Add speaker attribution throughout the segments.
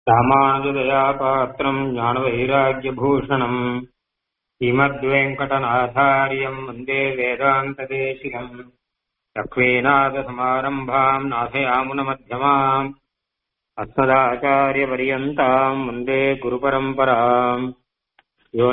Speaker 1: ராமானுஜதயா பாத்திரம் ஞானவைராக்கியபூஷணம் ஸ்ரீமத்வேங்கடநாதாரியம் வந்தே வேதாந்ததேசிகம் லக்ஷ்மீநாதசமாரம்பாம் நாசயாமுனமध्यமாம் அஸ்மதாச்சாரியபரியந்தாம் வந்தே குருபரம்பராம் யோ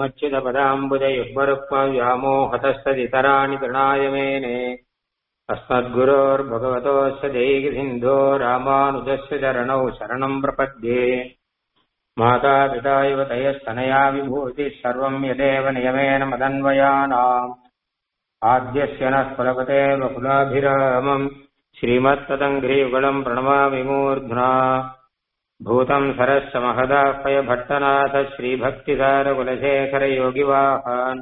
Speaker 1: நித்யமच्युतपदाम्बुजयुग्मरुक्मव्यामोहतस्तदितराणि तृणायमेने अस्मद्गुरोर्भगवतोऽस्य दैकसिन्धो रामानुजस्य चरणौ शरणम् प्रपद्ये मातापिता इव तयस्तनया विभूतिः सर्वम् यदेव नियमेन मदन्वयानाम् आद्यस्य नः कुलपते वकुलाभिरामम् श्रीमत्तदङ्घ्रीयुगलम् प्रणमामि मूर्ध्ना भूतम् सरस्य महदाह्वयभट्टनाथ श्रीभक्तिसारकुलशेखरयोगिवाहान्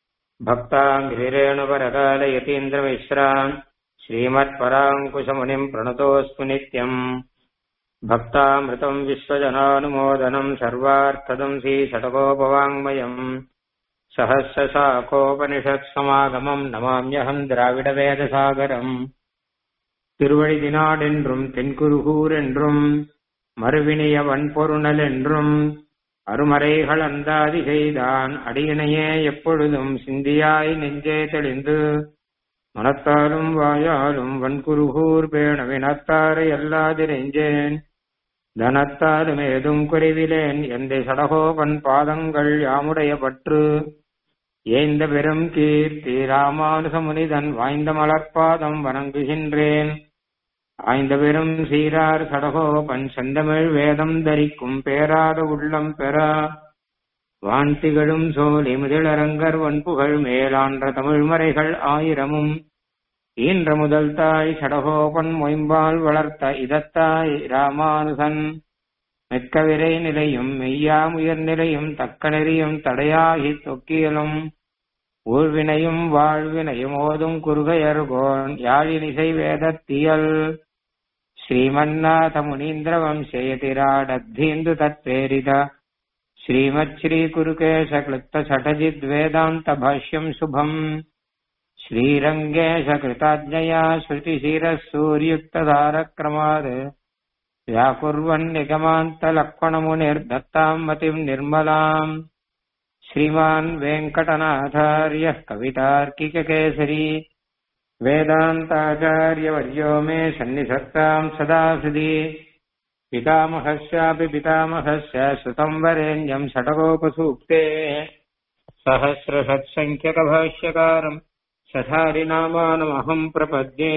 Speaker 1: भक्ताङ्घ्रिरेणुपरकालयतीन्द्रमिश्रान् श्रीमत्पराङ्कुशमुनिम् प्रणतोऽस्मि नित्यम् भक्तामृतम् विश्वजनानुमोदनम् सर्वार्थदम् श्रीषटकोपवाङ्मयम् सहस्रशाखोपनिषत्समागमम् नमाम्यहम् द्राविडवेदसागरम् திருவழிதினாடென்றும் தென்குருகூர் என்றும் மறுவினிய வன்பொருணல் என்றும் அருமறைகள் அந்தாதி செய்தான் அடியினையே எப்பொழுதும் சிந்தியாய் நெஞ்சே தெளிந்து மனத்தாலும் வாயாலும் வன்குருகூர் பேணவினத்தாரை அல்லாதிரெஞ்சேன் தனத்தாலும் ஏதும் குறைவிலேன் எந்த சடகோபன் பாதங்கள் யாமுடைய பற்று ஏந்த பெரும் கீர்த்தி ராமானுச முனிதன் வாய்ந்த மலர்பாதம் வணங்குகின்றேன் ஆய்ந்த பெரும் சீரார் சடகோபன் செந்தமிழ் வேதம் தரிக்கும் பேராத உள்ளம் பெற வான் திகழும் சோழி முதிலரங்கர் வன்புகழ் மேலான்ற தமிழ்மறைகள் ஆயிரமும் ஈன்ற முதல் தாய் சடகோபன் மொயம்பால் வளர்த்த இதத்தாய் ராமானுசன் மெக்கவிரை நிலையும் மெய்யாம் உயர்நிலையும் தக்க நெறியும் தடையாகி தொக்கியலும் ஊழ்வினையும் வாழ்வினையும் ஓதும் குறுகையர்கோன் யாழினிசை வேதத்தியல் श्रीमन्नाथ मुनीन्द्र वंशयतिराडद्धीन्दु तत्प्रेरित श्रीमच्छ्री कुरुकेश क्लुप्त सठजिद्वेदान्त भाष्यम् शुभम् श्रीरङ्गेश कृताज्ञया श्रुतिशिरः सूर्युक्तधारक्रमात् व्याकुर्वन्निगमान्तलक्ष्मणमुनिर्दत्ताम् मतिम् निर्मलाम् श्रीमान् वेङ्कटनाथार्यः कवितार्किककेसरी वेदान्ताचार्यवर्यो मे सन्निधत्ताम् सदा हृदि पितामहस्यापि पितामहस्य श्रुतम् वरेण्यम् षटकोपसूक्ते सहस्रषट्सङ्ख्यकभाष्यकारम् சதாரிநாமானமகம் பிரபத்யே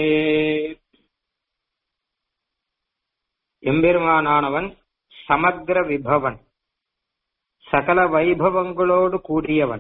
Speaker 1: எம்பெருமானானவன் சமக்ர விபவன் சகல வைபவங்களோடு கூடியவன்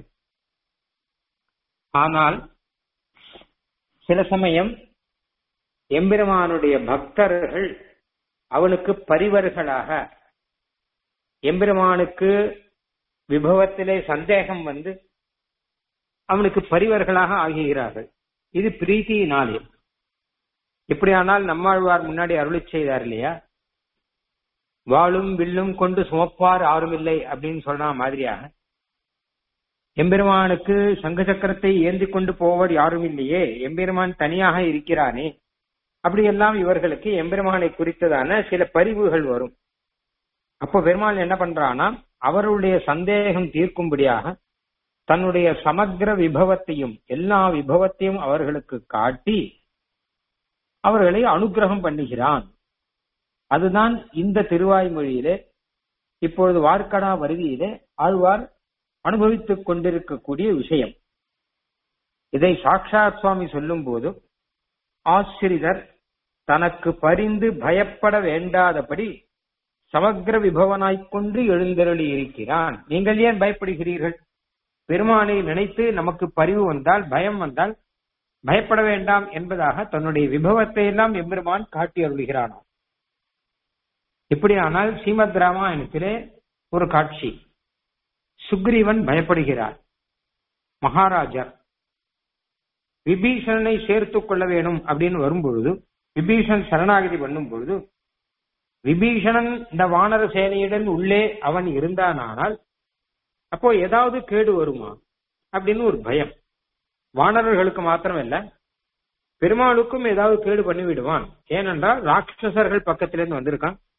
Speaker 1: ஆனால் சில சமயம் எம்பெருமானுடைய பக்தர்கள் அவனுக்கு பரிவர்களாக எம்பெருமானுக்கு விபவத்திலே சந்தேகம் வந்து அவனுக்கு பரிவர்களாக ஆகுகிறார்கள் இது பிரீத்தியினாலே எப்படியானால் நம்மாழ்வார் முன்னாடி அருளி செய்தார் இல்லையா வாளும் வில்லும் கொண்டு சுமப்பார் யாரும் இல்லை அப்படின்னு சொன்ன மாதிரியாக எம்பெருமானுக்கு சங்க சக்கரத்தை ஏந்தி கொண்டு போவர் யாரும் இல்லையே எம்பெருமான் தனியாக இருக்கிறானே அப்படியெல்லாம் இவர்களுக்கு எம்பெருமானை குறித்ததான சில பரிவுகள் வரும் அப்போ பெருமாள் என்ன பண்றானா அவருடைய சந்தேகம் தீர்க்கும்படியாக தன்னுடைய சமக்ர விபவத்தையும் எல்லா விபவத்தையும் அவர்களுக்கு காட்டி அவர்களை அனுகிரகம் பண்ணுகிறான் அதுதான் இந்த திருவாய்மொழியிலே இப்பொழுது வார்க்கடா வருகையிலே ஆழ்வார் அனுபவித்துக் கொண்டிருக்கக்கூடிய விஷயம் இதை சாட்சாத் சுவாமி சொல்லும் போது ஆசிரிதர் தனக்கு பரிந்து பயப்பட வேண்டாதபடி சமக்ர விபவனாய்க் கொண்டு எழுந்தருளி இருக்கிறான் நீங்கள் ஏன் பயப்படுகிறீர்கள் பெருமானை நினைத்து நமக்கு பரிவு வந்தால் பயம் வந்தால் பயப்பட வேண்டாம் என்பதாக தன்னுடைய விபவத்தை எல்லாம் எம்பெருமான் காட்டி அருளுகிறானாம் இப்படியானால் ஸ்ரீமத் ராமாயணத்திலே ஒரு காட்சி சுக்ரீவன் பயப்படுகிறார் மகாராஜா விபீஷணனை சேர்த்துக் கொள்ள வேணும் அப்படின்னு வரும்பொழுது விபீஷன் சரணாகதி பண்ணும் பொழுது விபீஷணன் இந்த வானர சேனையுடன் உள்ளே அவன் இருந்தானால் அப்போ ஏதாவது கேடு வருமா அப்படின்னு ஒரு பயம் வானரர்களுக்கு மாத்திரமல்ல பெருமாளுக்கும் ஏதாவது கேடு பண்ணி விடுவான் ஏனென்றால் ராட்சசர்கள் பக்கத்திலிருந்து வந்திருக்கான்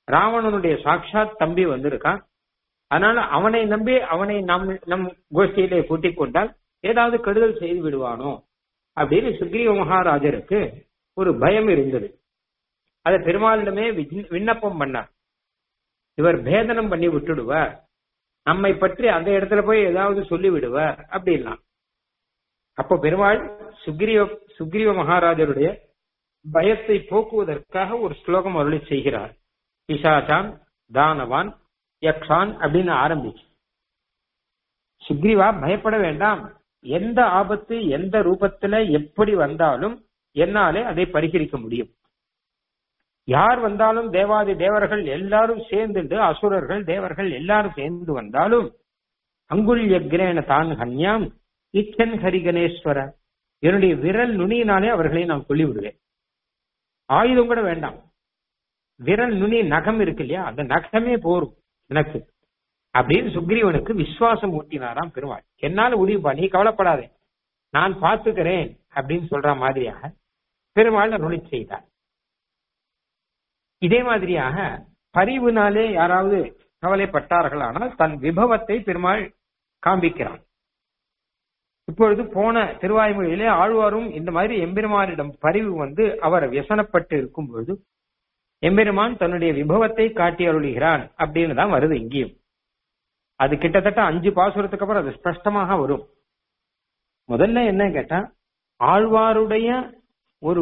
Speaker 1: ராவணனுடைய சாட்சாத் தம்பி வந்திருக்கான் அதனால அவனை நம்பி அவனை நம் நம் கோஷ்டியிலே கூட்டிக் கொண்டால் ஏதாவது கெடுதல் செய்து விடுவானோ அப்படின்னு சுக்ரீவ மகாராஜருக்கு ஒரு பயம் இருந்தது அதை பெருமாளிடமே விஜ்- விண்ணப்பம் பண்ணார் இவர் பேதனம் பண்ணி விட்டுடுவார் நம்மை பற்றி அந்த இடத்துல போய் ஏதாவது சொல்லி விடுவார் அப்படின்லாம் அப்போ பெருமாள் சுக்ரீவ சுக்ரீவ மகாராஜருடைய பயத்தை போக்குவதற்காக ஒரு ஸ்லோகம் அருளி செய்கிறார் பிசாச்சான் தானவான் யக்ஷான் அப்படின்னு ஆரம்பிச்சு சுக்ரீவா பயப்பட வேண்டாம் எந்த ஆபத்து எந்த ரூபத்துல எப்படி வந்தாலும் என்னாலே அதை பரிகரிக்க முடியும் யார் வந்தாலும் தேவாதி தேவர்கள் எல்லாரும் சேர்ந்துட்டு அசுரர்கள் தேவர்கள் எல்லாரும் சேர்ந்து வந்தாலும் அங்குல்யக்ரேன தான் ஹன்யாம் இச்சன் ஹரிகணேஸ்வர என்னுடைய விரல் நுனியினாலே அவர்களை நான் சொல்லி விடுவேன் ஆயுதம் கூட வேண்டாம் விரல் நுனி நகம் இருக்கு இல்லையா அந்த நகமே போரும் எனக்கு அப்படின்னு சுக்ரீவனுக்கு விசுவாசம் ஊட்டினாராம் பெருமாள் என்னால முடிவுப்பா நீ கவலைப்படாதே நான் பார்த்துக்கிறேன் அப்படின்னு சொல்ற மாதிரியாக பெருமாள் அருளி செய்தார் இதே மாதிரியாக பரிவுனாலே யாராவது கவலைப்பட்டார்களானால் தன் விபவத்தை பெருமாள் காண்பிக்கிறான் இப்பொழுது போன திருவாய்மொழியிலே ஆழ்வாரும் இந்த மாதிரி எம்பெருமானிடம் பரிவு வந்து அவர் வியசனப்பட்டு இருக்கும் பொழுது எம்பெருமான் தன்னுடைய விபவத்தை காட்டி அருளுகிறான் அப்படின்னு தான் வருது இங்கேயும் அது கிட்டத்தட்ட அஞ்சு பாசுரத்துக்கு அப்புறம் அது ஸ்பஷ்டமாக வரும் முதல்ல என்ன கேட்டா ஆழ்வாருடைய ஒரு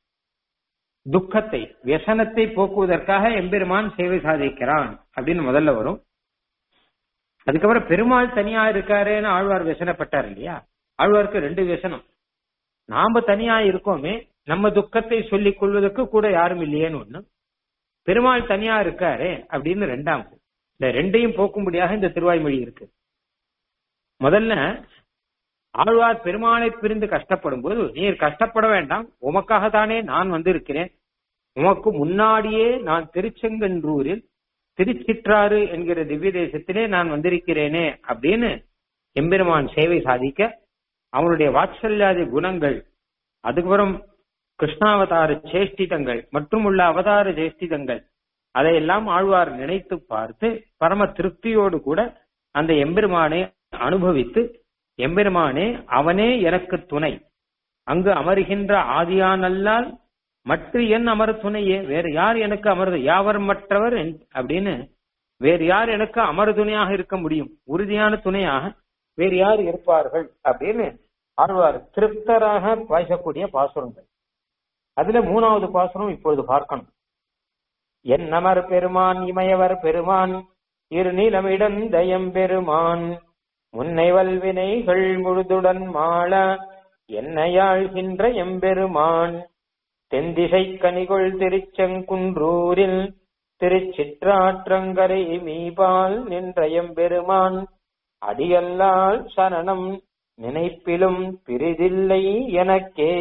Speaker 1: துக்கத்தை வியசனத்தை போக்குவதற்காக எம்பெருமான் சேவை சாதிக்கிறான் அப்படின்னு முதல்ல வரும் அதுக்கப்புறம் பெருமாள் தனியா இருக்காருன்னு ஆழ்வார் வியசனப்பட்டார் இல்லையா ஆழ்வாருக்கு ரெண்டு வியசனம் நாம தனியா இருக்கோமே நம்ம துக்கத்தை சொல்லிக் கொள்வதற்கு கூட யாரும் இல்லையேன்னு ஒண்ணு பெருமாள் தனியா இருக்காரு அப்படின்னு ரெண்டாம் இந்த ரெண்டையும் போக்கும்படியாக இந்த திருவாய்மொழி இருக்கு முதல்ல ஆழ்வார் பெருமாளை பிரிந்து கஷ்டப்படும் போது நீர் கஷ்டப்பட வேண்டாம் உமக்காகத்தானே நான் வந்திருக்கிறேன் உமக்கு முன்னாடியே நான் திருச்செங்கன்றூரில் திருச்சிற்றாறு என்கிற திவ்ய தேசத்திலே நான் வந்திருக்கிறேனே அப்படின்னு எம்பெருமான் சேவை சாதிக்க அவனுடைய வாத்சல்யாதி குணங்கள் அதுக்கப்புறம் கிருஷ்ணாவதார சேஷ்டிதங்கள் மற்றும் உள்ள அவதார சேஷ்டிதங்கள் அதையெல்லாம் ஆழ்வார் நினைத்து பார்த்து பரம திருப்தியோடு கூட அந்த எம்பெருமானை அனுபவித்து எம்பெருமானே அவனே எனக்கு துணை அங்கு அமருகின்ற ஆதியானல்லால் மற்ற என் அமர் துணையே வேறு யார் எனக்கு அமர்து யாவர் மற்றவர் என்- அப்படின்னு வேறு யார் எனக்கு அமர் துணையாக இருக்க முடியும் உறுதியான துணையாக வேறு யார் இருப்பார்கள் அப்படின்னு ஆழ்வார் திருப்தராக பேசக்கூடிய பாசுரங்கள் அதுல மூணாவது பாசுரம் இப்பொழுது பார்க்கணும் என் அமர் பெருமான் இமயவர் பெருமான் இரு நிலமிடந்தயம் பெருமான் முன்னை வல்வினைகள் முழுதுடன் மாள என்னையாழ்கின்ற எம்பெருமான் தென்திசை கனிகொள் திருச்செங்குன்றூரில் திருச்சிற்றாற்றங்கரை மீபால் நின்ற எம்பெருமான் அடியல்லால் சரணம் நினைப்பிலும் பிரிதில்லை எனக்கே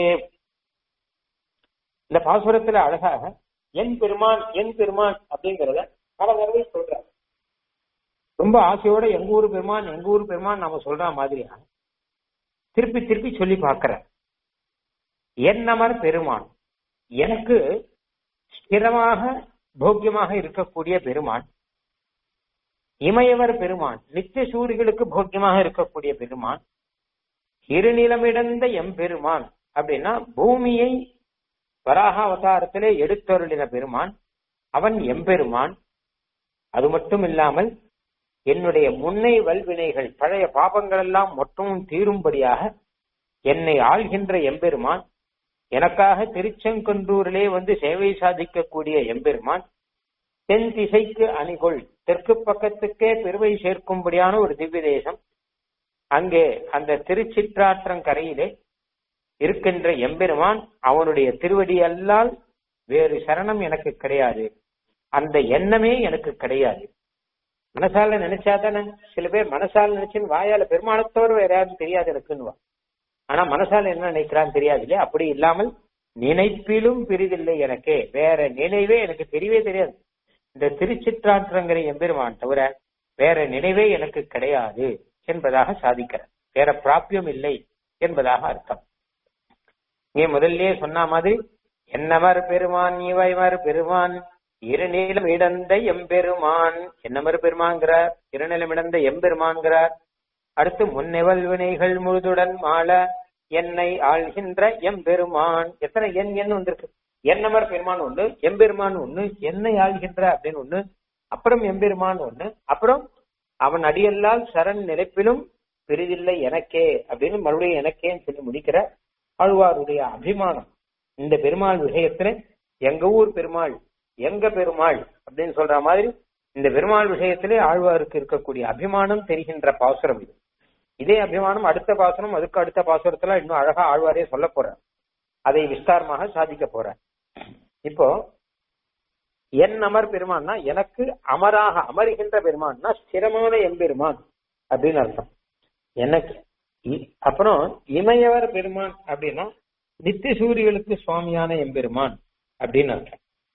Speaker 1: இந்த பாசுரத்துல அழகாக என் பெருமான் என் பெருமான் அப்படிங்கறத பல தடவை சொல்றார் ரொம்ப ஆசையோட எங்க ஊர் பெருமான் எங்க ஊர் பெருமான் நாம சொல்ற மாதிரியா திருப்பி திருப்பி சொல்லி பார்க்கிற என்னமர் பெருமான் எனக்கு ஸ்திரமாக போக்கியமாக இருக்கக்கூடிய பெருமான் இமயவர் பெருமான் நித்திய சூரிகளுக்கு போக்கியமாக இருக்கக்கூடிய பெருமான் இருநிலமிடந்த எம்பெருமான் அப்படின்னா பூமியை வராக அவதாரத்திலே எடுத்தருளின பெருமான் அவன் எம்பெருமான் அது மட்டும் இல்லாமல் என்னுடைய முன்னை வல்வினைகள் பழைய பாபங்கள் எல்லாம் மொத்தமும் தீரும்படியாக என்னை ஆள்கின்ற எம்பெருமான் எனக்காக திருச்செங்கன்றூரிலே வந்து சேவை சாதிக்கக்கூடிய எம்பெருமான் தென் திசைக்கு அணிகொள் தெற்கு பக்கத்துக்கே பெருமை சேர்க்கும்படியான ஒரு திவ்ய தேசம் அங்கே அந்த திருச்சிற்றாற்றங்கரையிலே இருக்கின்ற எம்பெருமான் அவனுடைய திருவடி அல்லால் வேறு சரணம் எனக்கு கிடையாது அந்த எண்ணமே எனக்கு கிடையாது மனசால நினைச்சா தானே சில பேர் மனசால நினைச்சுன்னு வாயால பெருமானத்தோடு வேற யாரும் தெரியாது எனக்குன்னுவா ஆனா மனசால என்ன நினைக்கிறான்னு தெரியாது இல்லையா அப்படி இல்லாமல் நினைப்பிலும் பிரிதில்லை எனக்கே வேற நினைவே எனக்கு தெரியவே தெரியாது இந்த திருச்சிற்றாற்றங்கரை எம்பெருமான் தவிர வேற நினைவே எனக்கு கிடையாது என்பதாக சாதிக்கிறார் வேற பிராபியம் இல்லை என்பதாக அர்த்தம் இங்கே முதல்லயே சொன்ன மாதிரி என்னவர் பெருமான் இவைவர் பெருமான் இருநிலம் இடந்த எம்பெருமான் என்னமரு பெருமாங்கிறார் இருநிலம் இடந்த எம்பெருமான்கிறார் அடுத்து முன்னெவல் வினைகள் முழுதுடன் மாள என்னை ஆள்கின்ற எம்பெருமான் எத்தனை எண் எண் வந்திருக்கு என்னமர் பெருமான் ஒண்ணு எம்பெருமான் ஒண்ணு என்னை ஆள்கின்ற அப்படின்னு ஒண்ணு அப்புறம் எம்பெருமான் ஒண்ணு அப்புறம் அவன் அடியல்லால் சரண் நிலைப்பிலும் பெரிதில்லை எனக்கே அப்படின்னு மறுபடியும் எனக்கேன்னு சொல்லி முடிக்கிற ஆழ்வாருடைய அபிமானம் இந்த பெருமாள் விஷயத்துல எங்க ஊர் பெருமாள் எங்க பெருமாள் அப்படின்னு சொல்ற மாதிரி இந்த பெருமாள் விஷயத்திலே ஆழ்வாருக்கு இருக்கக்கூடிய அபிமானம் தெரிகின்ற பாசுரம் இது இதே அபிமானம் அடுத்த பாசுரம் அதுக்கு அடுத்த பாசுரத்துல இன்னும் அழகா ஆழ்வாரே சொல்ல போற அதை விஸ்தாரமாக சாதிக்க போற இப்போ என் அமர் பெருமான்னா எனக்கு அமராக அமருகின்ற பெருமான்னா ஸ்திரமான எம்பெருமான் அப்படின்னு அர்த்தம் எனக்கு இ- அப்புறம் இமையவர் பெருமான் அப்படின்னா நித்திய சூரியர்களுக்கு சுவாமியான எம்பெருமான் அப்படின்னு அர்த்தம்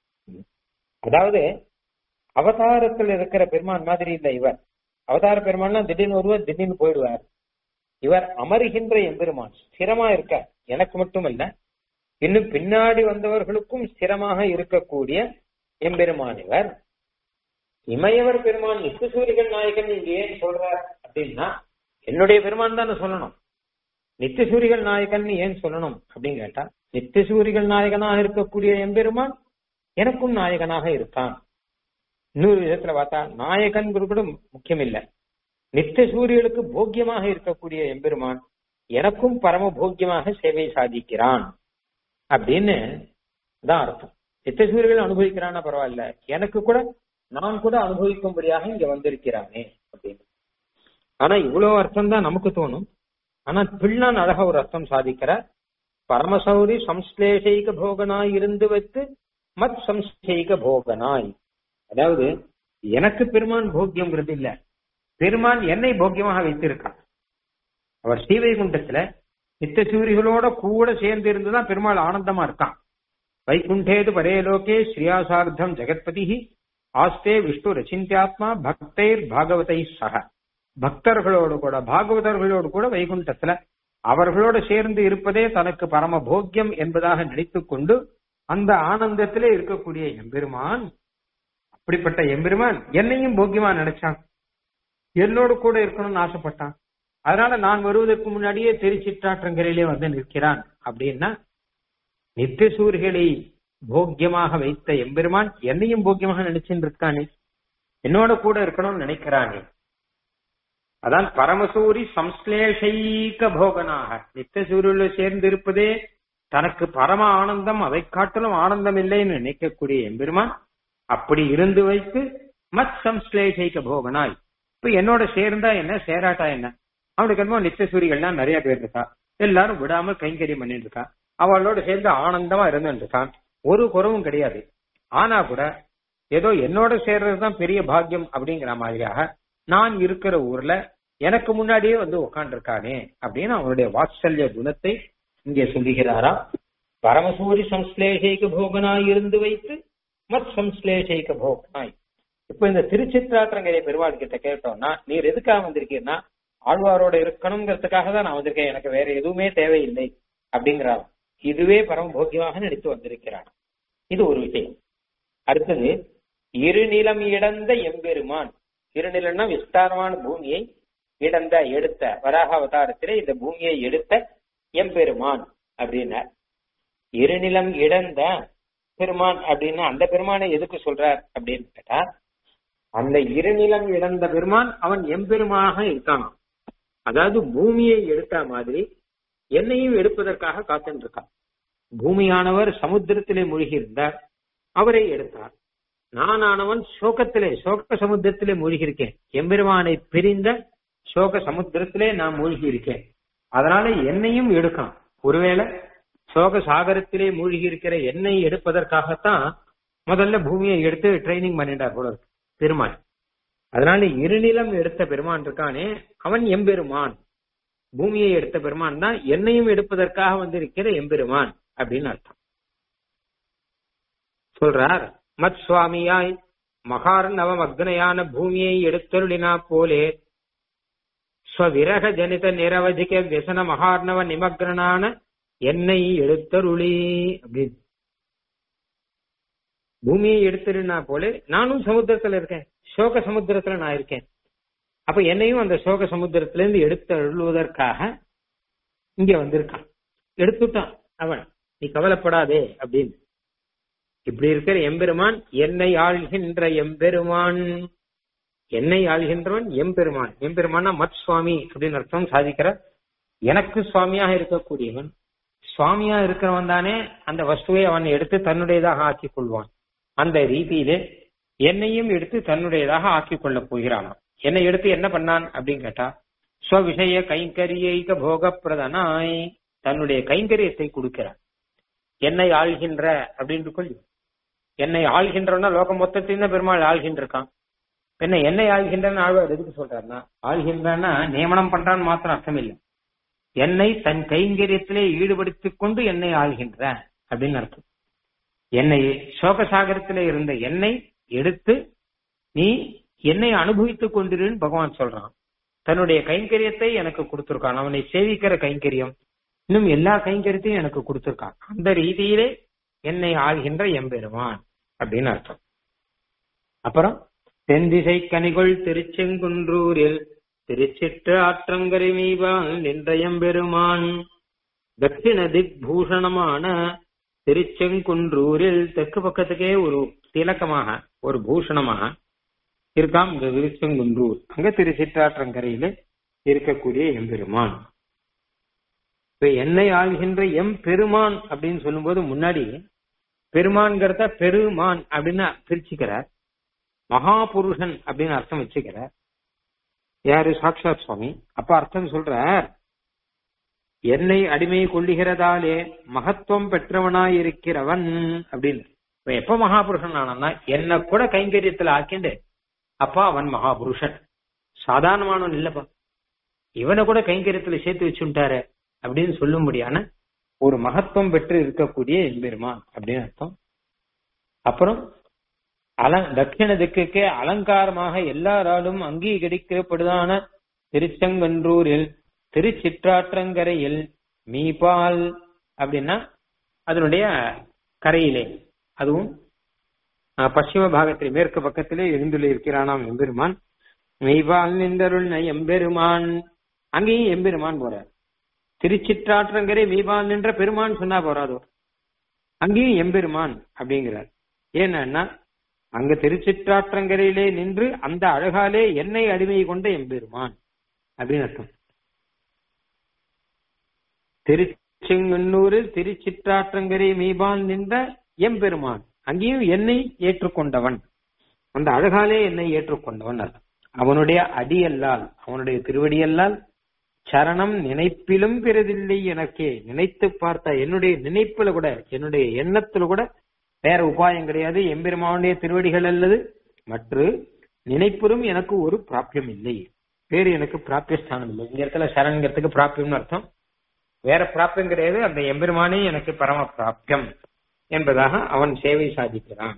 Speaker 1: அதாவது அவதாரத்தில் இருக்கிற பெருமான் மாதிரி இல்ல இவர் அவதார பெருமான்னா திடீர்னு ஒருவர் திடீர்னு போயிடுவார் இவர் அமருகின்ற எம்பெருமான் ஸ்திரமா இருக்க எனக்கு மட்டும் இல்ல இன்னும் பின்னாடி வந்தவர்களுக்கும் ஸ்திரமாக இருக்கக்கூடிய எம்பெருமான் இவர் இமையவர் பெருமான் நித்தியசூரிகள் நாயகன் இங்க ஏன் சொல்றார் அப்படின்னா என்னுடைய பெருமான் தான் சொல்லணும் நித்தியசூரிகள் நாயகன் ஏன் சொல்லணும் அப்படின்னு கேட்டா நித்தியசூரிகள் நாயகனாக இருக்கக்கூடிய எம்பெருமான் எனக்கும் நாயகனாக இருக்கான் இன்னொரு விதத்துல பார்த்தா நாயகன் கூட முக்கியம் இல்ல நித்திய சூரியனுக்கு போக்கியமாக இருக்கக்கூடிய எம்பெருமான் எனக்கும் பரம போக்கியமாக சேவை சாதிக்கிறான் அப்படின்னு தான் அர்த்தம் நித்திய சூரியர்கள் அனுபவிக்கிறான்னா பரவாயில்ல எனக்கு கூட நான் கூட அனுபவிக்கும்படியாக இங்க வந்திருக்கிறானே அப்படின்னு ஆனா இவ்வளவு அர்த்தம் தான் நமக்கு தோணும் ஆனா பிள்ளான் அழகா ஒரு அர்த்தம் சாதிக்கிற பரமசௌரி சம்ஸ்லேஷைக போகனாய் இருந்து வைத்து மத் சம்ஸ்லேக போகனாய் அதாவது எனக்கு பெருமான் போக்கியம்ங்கிறது இல்ல பெருமான் என்னை போக்கியமாக வைத்திருக்கான் அவர் ஸ்ரீவைகுண்டத்துல நித்த சூரிகளோட கூட சேர்ந்து இருந்துதான் பெருமாள் ஆனந்தமா இருக்கான் வைகுண்டேது பரேலோகே ஸ்ரீயாசார்த்தம் ஜெகத்பதி ஆஸ்தே விஷ்ணு ரச்சிந்தியாத்மா பக்தைர் பாகவதை சக பக்தர்களோடு கூட பாகவதர்களோடு கூட வைகுண்டத்துல அவர்களோடு சேர்ந்து இருப்பதே தனக்கு பரம போக்கியம் என்பதாக நினைத்துக் கொண்டு அந்த ஆனந்தத்திலே இருக்கக்கூடிய எம்பெருமான் அப்படிப்பட்ட எம்பெருமான் என்னையும் போக்கியமா நினைச்சான் என்னோடு கூட இருக்கணும்னு ஆசைப்பட்டான் அதனால நான் வருவதற்கு முன்னாடியே திருச்சிற்றாற்றங்கரையிலே வந்து நிற்கிறான் அப்படின்னா நித்திய சூரிகளை போக்கியமாக வைத்த எம்பெருமான் என்னையும் போக்கியமாக நினைச்சுட்டு இருக்கானே என்னோட கூட இருக்கணும்னு நினைக்கிறானே அதான் பரமசூரி சம்ஸ்லேஷைக போகனாக நித்திய சூரியல சேர்ந்து இருப்பதே தனக்கு பரம ஆனந்தம் அதை காட்டிலும் ஆனந்தம் இல்லைன்னு நினைக்கக்கூடிய எம்பெருமான் அப்படி இருந்து வைத்து மத் சம்ஸ்லேஷைக போகனாய் இப்ப என்னோட சேர்ந்தா என்ன சேராட்டா என்ன அவனுக்கு என்னமோ நித்திய சூரிகள்லாம் நிறைய பேர் இருக்கா எல்லாரும் விடாமல் கைங்கரியம் பண்ணிட்டு இருக்கா அவளோட சேர்ந்து ஆனந்தமா இருந்துட்டு இருக்கான் ஒரு குறவும் கிடையாது ஆனா கூட ஏதோ என்னோட சேர்றதுதான் பெரிய பாக்கியம் அப்படிங்கிற மாதிரியாக நான் இருக்கிற ஊர்ல எனக்கு முன்னாடியே வந்து உட்காந்துருக்கானே அப்படின்னு அவனுடைய வாத்சல்ய குணத்தை இங்கே சொல்லுகிறாரா பரமசூரி சம்ஸ்லேஷைக்கு போகனாய் இருந்து வைத்து மத் சம்ஸ்லேஷைக்க போகனாய் இப்ப இந்த திருச்சித்ராத்திரங்கரை பெருமாள் கிட்ட கேட்டோம்னா நீர் எதுக்காக வந்திருக்கீங்கன்னா ஆழ்வாரோட இருக்கணுங்கிறதுக்காக தான் நான் வந்திருக்கேன் எனக்கு வேற எதுவுமே தேவையில்லை அப்படிங்கிறார் இதுவே பரம போக்கியமாக நினைத்து வந்திருக்கிறார் இது ஒரு விஷயம் அடுத்தது இருநிலம் இடந்த எம்பெருமான் இருநிலம்னா விஸ்தாரமான பூமியை இடந்த எடுத்த வராக அவதாரத்திலே இந்த பூமியை எடுத்த எம்பெருமான் அப்படின்னார் இருநிலம் இடந்த பெருமான் அப்படின்னு அந்த பெருமானை எதுக்கு சொல்றார் அப்படின்னு கேட்டா அந்த இருநிலம் இழந்த பெருமான் அவன் எம்பெருமாக இருக்கான் அதாவது பூமியை எடுத்த மாதிரி என்னையும் எடுப்பதற்காக காத்துட்டு இருக்கான் பூமியானவர் சமுத்திரத்திலே மூழ்கி இருந்தார் அவரை எடுத்தார் நானானவன் சோகத்திலே சோக சமுத்திரத்திலே மூழ்கி இருக்கேன் எம்பெருமானை பிரிந்த சோக சமுத்திரத்திலே நான் மூழ்கி இருக்கேன் அதனால என்னையும் எடுக்கான் ஒருவேளை சோக சாகரத்திலே மூழ்கி இருக்கிற என்னை எடுப்பதற்காகத்தான் முதல்ல பூமியை எடுத்து ட்ரைனிங் பண்ணிட்டார் போல இருக்கு பெருமான் அதனால இருநிலம் எடுத்த பெருமான் இருக்கானே அவன் எம்பெருமான் பூமியை எடுத்த பெருமான் தான் என்னையும் எடுப்பதற்காக வந்திருக்கிற எம்பெருமான் அப்படின்னு அர்த்தம் சொல்றார் மத் சுவாமியாய் மகார்ணவம் அக்னையான பூமியை எடுத்தருளினா போலே ஸ்வவிரக ஜனித நிரவதிக வியசன மகார்ணவ நிமக்னான என்னை எடுத்தருளி அப்படின்னு பூமியை எடுத்துருனா போல நானும் சமுத்திரத்துல இருக்கேன் சோக சமுத்திரத்துல நான் இருக்கேன் அப்ப என்னையும் அந்த சோக சமுத்திரத்துல இருந்து எடுத்து அழுவதற்காக இங்க வந்திருக்கான் எடுத்துட்டான் அவன் நீ கவலைப்படாதே அப்படின்னு இப்படி இருக்கிற எம்பெருமான் என்னை ஆள்கின்ற எம்பெருமான் என்னை ஆள்கின்றவன் எம்பெருமான் எம்பெருமானா மத் சுவாமி அப்படின்னு அர்த்தம் சாதிக்கிற எனக்கு சுவாமியாக இருக்கக்கூடியவன் சுவாமியா இருக்கிறவன் தானே அந்த வஸ்துவை அவன் எடுத்து தன்னுடையதாக ஆக்கிக் கொள்வான் அந்த ரீதியிலே என்னையும் எடுத்து தன்னுடையதாக ஆக்கிக் கொள்ளப் போகிறானாம் என்னை எடுத்து என்ன பண்ணான் அப்படின்னு கேட்டா ஸ்வவிஷய கைங்கரியைக போக பிரதனாய் தன்னுடைய கைங்கரியத்தை கொடுக்கிறான் என்னை ஆள்கின்ற அப்படின்னு சொல்லி என்னை ஆள்கின்றவனா லோகம் மொத்தத்தையும் தான் பெருமாள் ஆள்கின்றிருக்கான் என்ன என்னை ஆள்கின்றன்னு ஆழ்வார் எதுக்கு சொல்றாருன்னா ஆள்கின்றான்னா நியமனம் பண்றான்னு மாத்திரம் அர்த்தம் இல்லை என்னை தன் கைங்கரியத்திலே ஈடுபடுத்திக் கொண்டு என்னை ஆள்கின்ற அப்படின்னு அர்த்தம் என்னை சோகசாகரத்திலே இருந்த என்னை எடுத்து நீ என்னை அனுபவித்துக் கொண்டிருன்னு பகவான் சொல்றான் தன்னுடைய கைங்கரியத்தை எனக்கு கொடுத்திருக்கான் அவனை சேவிக்கிற கைங்கரியம் இன்னும் எல்லா கைங்கரியத்தையும் எனக்கு கொடுத்திருக்கான் அந்த ரீதியிலே என்னை ஆள்கின்ற எம்பெருமான் அப்படின்னு அர்த்தம் அப்புறம் தென்திசை கனிகொள் திருச்செங்குன்றூரில் திருச்சிற்று ஆற்றங்கரை மீவான் நின்ற எம்பெருமான் தட்சிண திக் பூஷணமான திருச்செங்குன்றூரில் தெற்கு பக்கத்துக்கே ஒரு திலக்கமாக ஒரு பூஷணமாக இருக்காம் இந்த திருச்செங்குன்றூர் அங்க திருச்சிற்றாற்றங்கரையில இருக்கக்கூடிய எம்பெருமான் இப்ப என்னை ஆள்கின்ற எம் பெருமான் அப்படின்னு சொல்லும்போது முன்னாடி பெருமான்கிறத பெருமான் அப்படின்னு பிரிச்சுக்கிறார் மகாபுருஷன் அப்படின்னு அர்த்தம் வச்சுக்கிறார் யாரு சாட்சாத் சுவாமி அப்ப அர்த்தம் சொல்றார் என்னை அடிமை கொள்ளுகிறதாலே மகத்துவம் பெற்றவனாய் இருக்கிறவன் அப்படின்னு இப்ப எப்ப மகாபுருஷன் ஆனான்னா என்ன கூட கைங்கரியத்துல ஆக்கிண்டு அப்பா அவன் மகாபுருஷன் சாதாரணமானவன் இல்லப்பா இவனை கூட கைங்கரியத்துல சேர்த்து வச்சுட்டாரு அப்படின்னு சொல்லும்படியான ஒரு மகத்துவம் பெற்று இருக்கக்கூடிய எம்பெருமான் அப்படின்னு அர்த்தம் அப்புறம் அலங் தட்சிண திக்குக்கே அலங்காரமாக எல்லாராலும் அங்கீகரிக்கப்படுதான திருச்செங்கன்றூரில் திருச்சிற்றாற்றங்கரையில் மீபால் அப்படின்னா அதனுடைய கரையிலே அதுவும் அஹ், பশ্চিம பாகத்தில் மேற்கு பக்கத்திலே எழுந்துள்ள இருக்கிறானாம் எம்பெருமான் மெய்பால் நின்றருள் எம்பெருமான் அங்கேயும் எம்பெருமான் போறார் திருச்சிற்றாற்றங்கரை மெய்பால் நின்ற பெருமான் சொன்னா போறாதோ அங்கேயும் எம்பெருமான் அப்படிங்கிறார் ஏன்னா அங்க திருச்சிற்றாற்றங்கரையிலே நின்று அந்த அழகாலே என்னை அடிமை கொண்ட எம்பெருமான் அப்படின்னு அர்த்தம் திருச்செங்கன்னூரில் திருச்சிற்றாற்றங்கரை மீபான் நின்ற எம்பெருமான் அங்கேயும் என்னை ஏற்றுக்கொண்டவன் அந்த அழகாலே என்னை ஏற்றுக்கொண்டவன் அர்த்தம் அவனுடைய அடியல்லால் அவனுடைய திருவடியல்லால் சரணம் நினைப்பிலும் பெறதில்லை எனக்கே நினைத்து பார்த்தா என்னுடைய நினைப்புல கூட என்னுடைய எண்ணத்துல கூட வேற உபாயம் கிடையாது எம்பெருமானுடைய திருவடிகள் அல்லது மற்ற நினைப்பிலும் எனக்கு ஒரு பிராபியம் இல்லை வேறு எனக்கு பிராபியஸ்தானம் இல்லை இந்த இடத்துல சரண்கிறதுக்கு பிராபியம்னு அர்த்தம் வேற பிராபியம் கிடையாது அந்த எம்பெருமானே எனக்கு பரம பிராபியம் என்பதாக அவன் சேவை சாதிக்கிறான்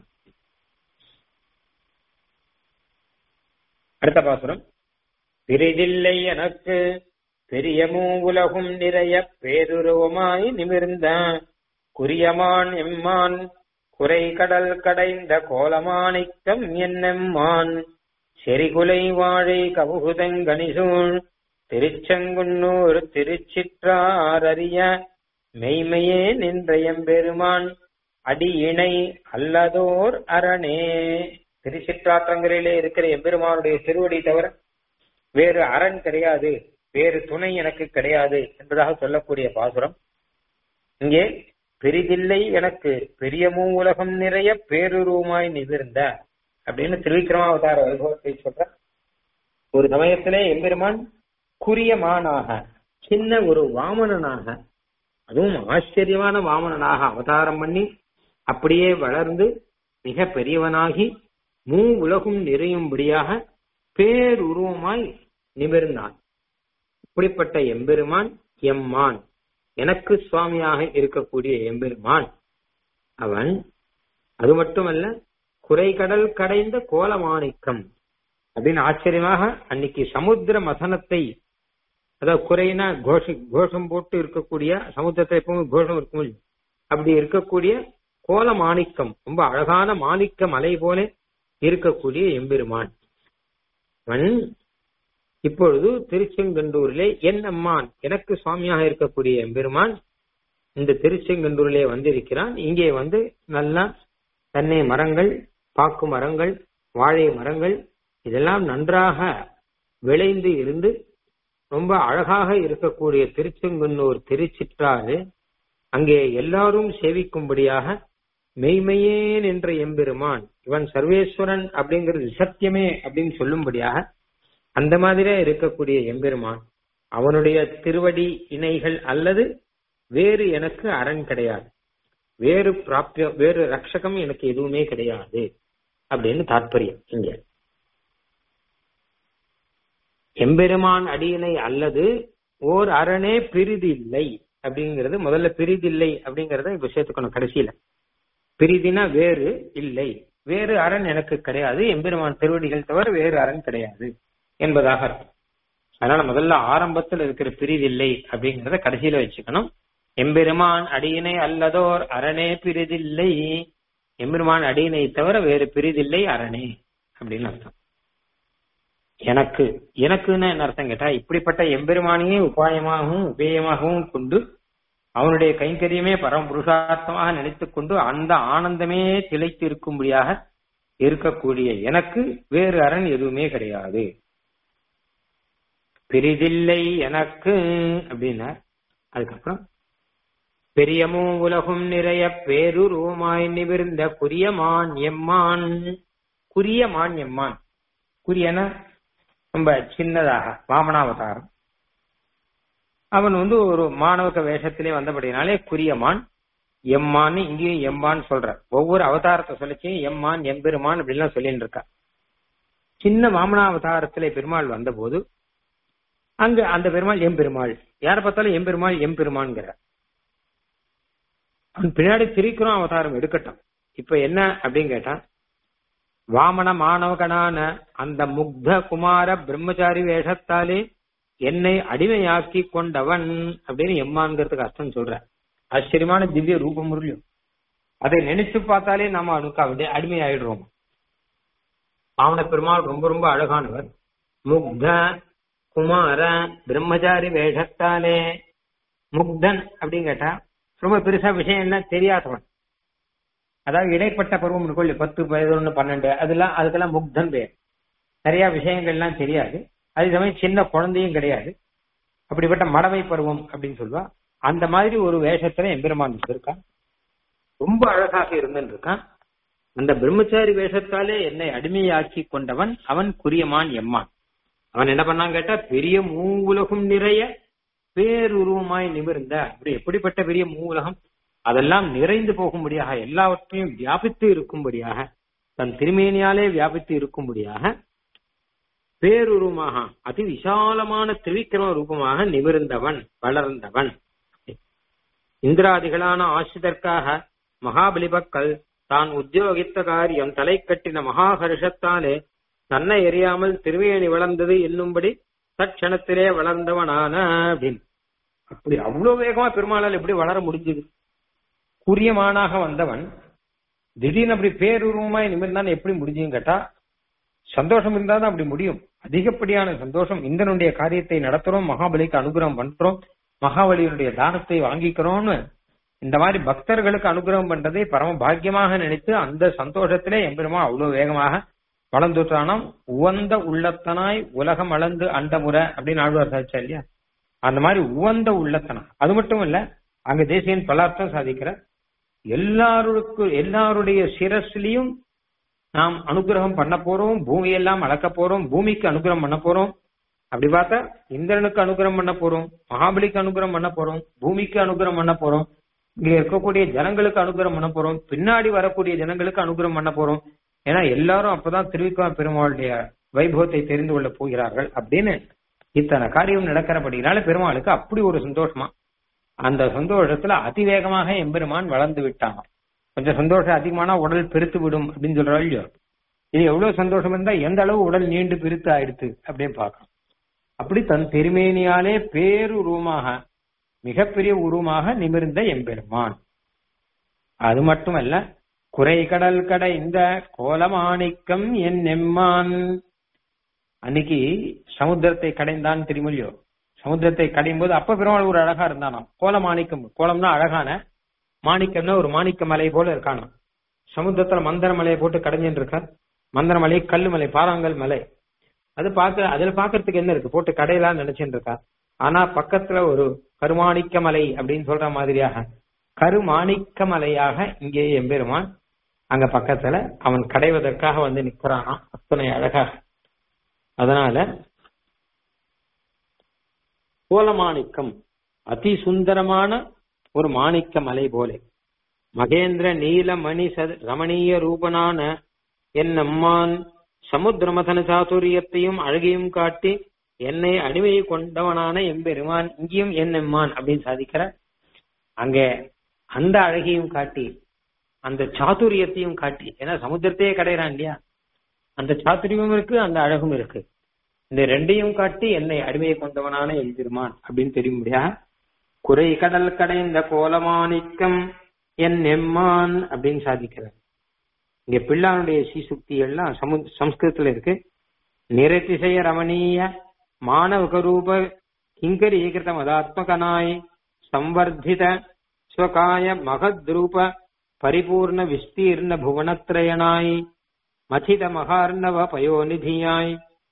Speaker 1: அடுத்த பாசுரம் பிரிதில்லை எனக்கு பெரியமூ உலகும் நிறைய பேருருவமாய் நிமிர்ந்த குறியமான் எம்மான் குறை கடல் கடைந்த கோலமாணிக்கம் என்னெம்மான் செரிகுலை வாழை கவுகுதங்கனிசூழ் திருச்செங்குன்னூர் திருச்சிற்றாரறிய மெய்மையே நின்ற எம்பெருமான் அடி இணை அல்லதோர் அரணே திருச்சிற்றாற்றங்களிலே இருக்கிற எம்பெருமானுடைய திருவடி தவிர வேறு அரண் கிடையாது வேறு துணை எனக்கு கிடையாது என்பதாக சொல்லக்கூடிய பாசுரம் இங்கே பெரிதில்லை எனக்கு பெரியமூ உலகம் நிறைய பேருருவமாய் நிமிர்ந்த அப்படின்னு திருவிக்கிரமாவதார வைபவத்தை சொல்ற ஒரு சமயத்திலே எம்பெருமான் குறியமானாக சின்ன ஒரு வாமனனாக அதுவும் ஆச்சரியமான வாமனனாக அவதாரம் பண்ணி அப்படியே வளர்ந்து மிக பெரியவனாகி மூ உலகும் நிறையும்படியாக பேருருவமாய் நிமிர்ந்தான் இப்படிப்பட்ட எம்பெருமான் எம்மான் எனக்கு சுவாமியாக இருக்கக்கூடிய எம்பெருமான் அவன் அது மட்டுமல்ல குறைகடல் கடைந்த கோலமாணிக்கம் அப்படின்னு ஆச்சரியமாக அன்னைக்கு சமுத்திர மசனத்தை அதாவது குறைனா கோஷ கோஷம் போட்டு இருக்கக்கூடிய சமுத்திரத்தை எப்பவும் கோஷம் இருக்கும் அப்படி இருக்கக்கூடிய கோல மாணிக்கம் ரொம்ப அழகான மாணிக்க மலை போல இருக்கக்கூடிய எம்பெருமான் அவன் இப்பொழுது திருச்செங்கண்டூரிலே என் அம்மான் எனக்கு சுவாமியாக இருக்கக்கூடிய எம்பெருமான் இந்த திருச்செங்கண்டூரிலே வந்திருக்கிறான் இங்கே வந்து நல்லா தென்னை மரங்கள் பாக்கு மரங்கள் வாழை மரங்கள் இதெல்லாம் நன்றாக விளைந்து இருந்து ரொம்ப அழகாக இருக்கக்கூடிய திருச்செங்கன்னூர் திருச்சிற்றாறு அங்கே எல்லாரும் சேவிக்கும்படியாக மெய்மையேன் என்ற எம்பெருமான் இவன் சர்வேஸ்வரன் அப்படிங்கிறது சத்தியமே அப்படின்னு சொல்லும்படியாக அந்த மாதிரியே இருக்கக்கூடிய எம்பெருமான் அவனுடைய திருவடி இணைகள் அல்லது வேறு எனக்கு அரண் கிடையாது வேறு பிராப்தியம் வேறு ரட்சகம் எனக்கு எதுவுமே கிடையாது அப்படின்னு தாற்பயம் இங்க எம்பெருமான் அடியினை அல்லது ஓர் அரணே பிரிதில்லை அப்படிங்கிறது முதல்ல பிரிதில்லை அப்படிங்கறத இப்ப சேர்த்துக்கணும் கடைசியில பிரிதினா வேறு இல்லை வேறு அரண் எனக்கு கிடையாது எம்பெருமான் திருவடிகள் தவிர வேறு அரண் கிடையாது என்பதாக அர்த்தம் அதனால முதல்ல ஆரம்பத்தில் இருக்கிற பிரிதில்லை அப்படிங்கறத கடைசியில வச்சுக்கணும் எம்பெருமான் அடியினை அல்லதோர் அரணே பிரிதில்லை எம்பெருமான் அடியினை தவிர வேறு பிரிதில்லை அரணே அப்படின்னு அர்த்தம் எனக்கு எனக்குன்னு என்ன அர்த்தம் கேட்டா இப்படிப்பட்ட எம்பெருமானையே உபாயமாகவும் உபேயமாகவும் கொண்டு அவனுடைய கைங்கரியமே பரம புருஷார்த்தமாக நினைத்துக் கொண்டு அந்த ஆனந்தமே திளைத்து இருக்கும்படியாக இருக்கக்கூடிய எனக்கு வேறு அரண் எதுவுமே கிடையாது பெரிதில்லை எனக்கு அப்படின்னா அதுக்கப்புறம் பெரியமும் உலகும் நிறைய பேருருவமாய் நிமிர்ந்த குறியமான் எம்மான் குறியமான் எம்மான் குறியன ரொம்ப சின்னதாக வாமனாவதாரம் அவன் வந்து ஒரு மாணவக வேஷத்திலே வந்தபடினாலே குறியமான் எம்மான்னு இங்கேயும் எம்மான் சொல்ற ஒவ்வொரு அவதாரத்தை சொல்லிச்சும் எம்மான் எம்பெருமான் அப்படின்லாம் சொல்லிட்டு இருக்கா சின்ன வாமனாவதாரத்திலே பெருமாள் வந்தபோது அங்க அந்த பெருமாள் எம்பெருமாள் யார பார்த்தாலும் எம்பெருமாள் எம்பெருமான்ங்கிற அவன் பின்னாடி திரிக்கிறோம் அவதாரம் எடுக்கட்டும் இப்ப என்ன அப்படின்னு கேட்டா வாமன மாணவகனான அந்த முக்த குமார பிரம்மச்சாரி வேஷத்தாலே என்னை அடிமையாக்கி கொண்டவன் அப்படின்னு எம்மான்கிறதுக்கு அர்த்தம் சொல்ற ஆச்சரியமான திவ்ய ரூபம் முருளியும் அதை நினைச்சு பார்த்தாலே நாம அவனுக்கு அப்படியே அடிமை ஆயிடுறோம் வாமன பெருமாள் ரொம்ப ரொம்ப அழகானவர் முக்த குமார பிரம்மச்சாரி வேஷத்தாலே முக்தன் அப்படின்னு கேட்டா ரொம்ப பெருசா விஷயம் என்ன தெரியாதவன் அதாவது இடைப்பட்ட பருவம் இருக்கும் பத்து பதினொன்னு பன்னெண்டு அதெல்லாம் அதுக்கெல்லாம் முக்தன் பேர் நிறைய விஷயங்கள்லாம் தெரியாது அதே சமயம் சின்ன குழந்தையும் கிடையாது அப்படிப்பட்ட மடமை பருவம் அப்படின்னு சொல்லுவா அந்த மாதிரி ஒரு வேஷத்துல எம்பெருமான் இருக்கான் ரொம்ப அழகாக இருந்துட்டு இருக்கான் அந்த பிரம்மச்சாரி வேஷத்தாலே என்னை அடிமையாக்கி கொண்டவன் அவன் குறியமான் எம்மான் அவன் என்ன பண்ணான் கேட்டா பெரிய மூவுலகம் நிறைய பேருருவமாய் நிமிர்ந்த அப்படி எப்படிப்பட்ட பெரிய மூவுலகம் அதெல்லாம் நிறைந்து போகும்படியாக எல்லாவற்றையும் வியாபித்து இருக்கும்படியாக தன் திருமேனியாலே வியாபித்து இருக்கும்படியாக பேருருவமாக அதி விசாலமான திரிவிக்கிரம ரூபமாக நிமிர்ந்தவன் வளர்ந்தவன் இந்திராதிகளான ஆசிரியர்க்காக மகாபலிபக்கள் தான் உத்தியோகித்த காரியம் தலை கட்டின மகாஹர்ஷத்தாலே தன்னை எறியாமல் திருவேணி வளர்ந்தது என்னும்படி தட்சணத்திலே வளர்ந்தவனான அப்படின்னு அப்படி அவ்வளவு வேகமா பெருமாளால் எப்படி வளர முடிஞ்சது குறியமானாக வந்தவன் திடீர்னு அப்படி பேருருவமாய் நிமிர்ந்தான் எப்படி முடிஞ்சுன்னு கேட்டா சந்தோஷம் இருந்தாதான் அப்படி முடியும் அதிகப்படியான சந்தோஷம் இந்திரனுடைய காரியத்தை நடத்துறோம் மகாபலிக்கு அனுகிரகம் பண்றோம் மகாபலியினுடைய தானத்தை வாங்கிக்கிறோம்னு இந்த மாதிரி பக்தர்களுக்கு அனுகிரகம் பண்றதை பரம பாக்கியமாக நினைத்து அந்த சந்தோஷத்திலே எம்பெருமா அவ்வளவு வேகமாக வளர்ந்துட்டானாம் உவந்த உள்ளத்தனாய் உலகம் அளந்து அண்டமுறை அப்படின்னு ஆழ்வார் சாதிச்சா இல்லையா அந்த மாதிரி உவந்த உள்ளத்தனா அது மட்டும் இல்ல அங்க தேசியன் பல அர்த்தம் சாதிக்கிற எல்லாருக்கும் எல்லாருடைய சிரஸ்லயும் நாம் அனுகிரகம் பண்ண போறோம் பூமியெல்லாம் அளக்க போறோம் பூமிக்கு அனுகிரகம் பண்ண போறோம் அப்படி பார்த்தா இந்திரனுக்கு அனுகிரகம் பண்ண போறோம் மகாபலிக்கு அனுகிரகம் பண்ண போறோம் பூமிக்கு அனுகிரகம் பண்ண போறோம் இங்க இருக்கக்கூடிய ஜனங்களுக்கு அனுகிரகம் பண்ண போறோம் பின்னாடி வரக்கூடிய ஜனங்களுக்கு அனுகிரகம் பண்ண போறோம் ஏன்னா எல்லாரும் அப்பதான் திருவிக்கா பெருமாளுடைய வைபவத்தை தெரிந்து கொள்ள போகிறார்கள் அப்படின்னு இத்தனை காரியம் நடக்கிறபடினால பெருமாளுக்கு அப்படி ஒரு சந்தோஷமா அந்த சந்தோஷத்துல அதிவேகமாக எம்பெருமான் வளர்ந்து விட்டான் கொஞ்சம் சந்தோஷம் அதிகமானா உடல் பெருத்து விடும் அப்படின்னு சொல்றா இல்லையோ இது எவ்வளவு சந்தோஷம் இருந்தா எந்த அளவு உடல் நீண்டு பெருத்து ஆயிடுத்து அப்படின்னு பார்க்கணும் அப்படி தன் திருமேனியாலே பேருருவமாக மிகப்பெரிய உருவமாக நிமிர்ந்த எம்பெருமான் அது மட்டுமல்ல குறை கடல் கடை இந்த கோலமாணிக்கம் என் எம்மான் அன்னைக்கு சமுத்திரத்தை கடைந்தான் திருமொழியோ சமுத்திரத்தை கடையும் போது அப்ப பெருமாள் ஒரு அழகா இருந்தானாம் கோலமாணிக்கம் கோலம்னா அழகான மாணிக்கம்னா ஒரு மாணிக்க மலை போல இருக்கானாம் சமுத்திரத்துல மந்திர மலையை போட்டு கடைஞ்சிட்டு இருக்கார் மந்திர மலை கல்லு மலை பாறாங்கல் மலை அது பார்க்க அதுல பாக்குறதுக்கு என்ன இருக்கு போட்டு கடையெல்லாம் நினைச்சுட்டு இருக்கா ஆனா பக்கத்துல ஒரு கருமாணிக்க மலை அப்படின்னு சொல்ற மாதிரியாக கருமாணிக்க மலையாக இங்கே எம்பெருமான் அங்க பக்கத்துல அவன் கடைவதற்காக வந்து நிக்கிறானா அத்தனை அழகாக அதனால கோலமாணிக்கம் அதி சுந்தரமான ஒரு மாணிக்க மலை போல மகேந்திர நீல மணி சத ரமணீய ரூபனான என் அம்மான் சமுத்திரமதன சாதுரியத்தையும் அழகையும் காட்டி என்னை அடிமையை கொண்டவனான எம்பெருமான் இங்கேயும் என் எம்மான் அப்படின்னு சாதிக்கிற அங்க அந்த அழகையும் காட்டி அந்த சாதுரியத்தையும் காட்டி ஏன்னா சமுத்திரத்தையே கடையிறான் இல்லையா அந்த சாதுரியமும் இருக்கு அந்த அழகும் இருக்கு இந்த ரெண்டையும் காட்டி என்னை அடிமையை கொண்டவனான எம்பெருமான் அப்படின்னு தெரியும்படியா குறை கடல் கடைந்த கோலமாணிக்கம் என் எம்மான் அப்படின்னு சாதிக்கிறார் இங்க பிள்ளானுடைய சீசுக்தி எல்லாம் சமு சம்ஸ்கிருதத்துல இருக்கு நிறதிசய ரமணீய மானவக ரூப கிங்கரீகிருத மதாத்மகனாய் சம்வர்தித ஸ்வகாய மகத்ரூப பரிபூர்ண விஸ்தீர்ண புவனத்ரயனாய் மதித மகார்ணவ பயோநிதியாய்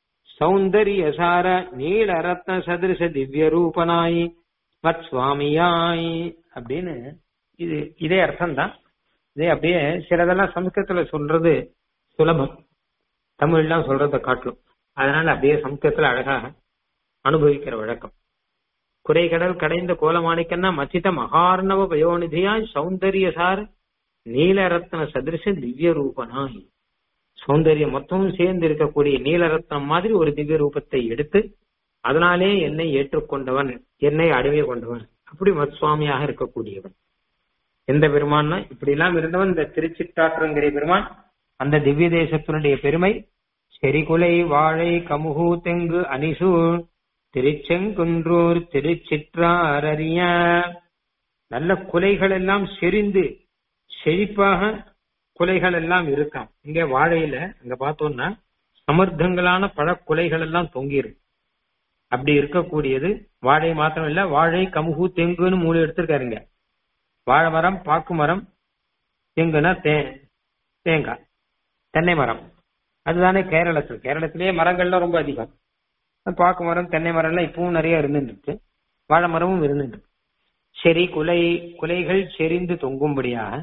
Speaker 1: சௌந்தரியசார நீலரத்ன சதிருஷ திவ்ய ரூபனாய் மத் சுவாமியாய் அப்படின்னு இது இதே அர்த்தம் தான் இதே அப்படியே சிலதெல்லாம் சம்ஸ்கிருதத்துல சொல்றது சுலபம் தமிழ்லாம் சொல்றதை காட்டலும் அதனால அப்படியே சம்ஸ்கிருதத்துல அழகாக அனுபவிக்கிற வழக்கம் குறைகடல் கடைந்த கோலமாணிக்கன்னா மச்சித மகார்ணவ பயோநிதியாய் சௌந்தரியசார் நீலரத்ன சதிருஷ திவ்ய ரூபனாய் சௌந்தரியம் மொத்தமும் சேர்ந்து இருக்கக்கூடிய நீலரத்னம் மாதிரி ஒரு திவ்ய ரூபத்தை எடுத்து அதனாலே என்னை ஏற்றுக்கொண்டவன் என்னை அடிமை கொண்டவன் அப்படி மத்சுவாமியாக இருக்கக்கூடியவன் எந்த பெருமான்னா இப்படி எல்லாம் இருந்தவன் இந்த திருச்சிட்டாற்றங்கிற பெருமான் அந்த திவ்ய தேசத்தினுடைய பெருமை செரிகுலை வாழை கமுகு தெங்கு அனிசூர் திருச்செங்குன்றூர் திருச்சிற்றாரறிய நல்ல குலைகள் எல்லாம் செறிந்து செழிப்பாக குலைகள் எல்லாம் இருக்காம் இங்க வாழையில அங்க பார்த்தோம்னா சமர்த்தங்களான பழ குலைகள் எல்லாம் தொங்கியிருக்கு அப்படி இருக்கக்கூடியது வாழை மாத்திரம் இல்ல வாழை கமுகு தெங்குன்னு மூணு எடுத்திருக்காருங்க வாழை மரம் பாக்கு மரம் தெங்குனா தே தேங்காய் தென்னை மரம் அதுதானே கேரளத்தில் கேரளத்திலேயே மரங்கள்லாம் ரொம்ப அதிகம் பாக்கு மரம் தென்னை மரம் எல்லாம் இப்பவும் நிறைய இருந்துட்டு இருக்கு வாழை மரமும் இருந்துட்டு இருக்கு செரி குலை குலைகள் செறிந்து தொங்கும்படியாக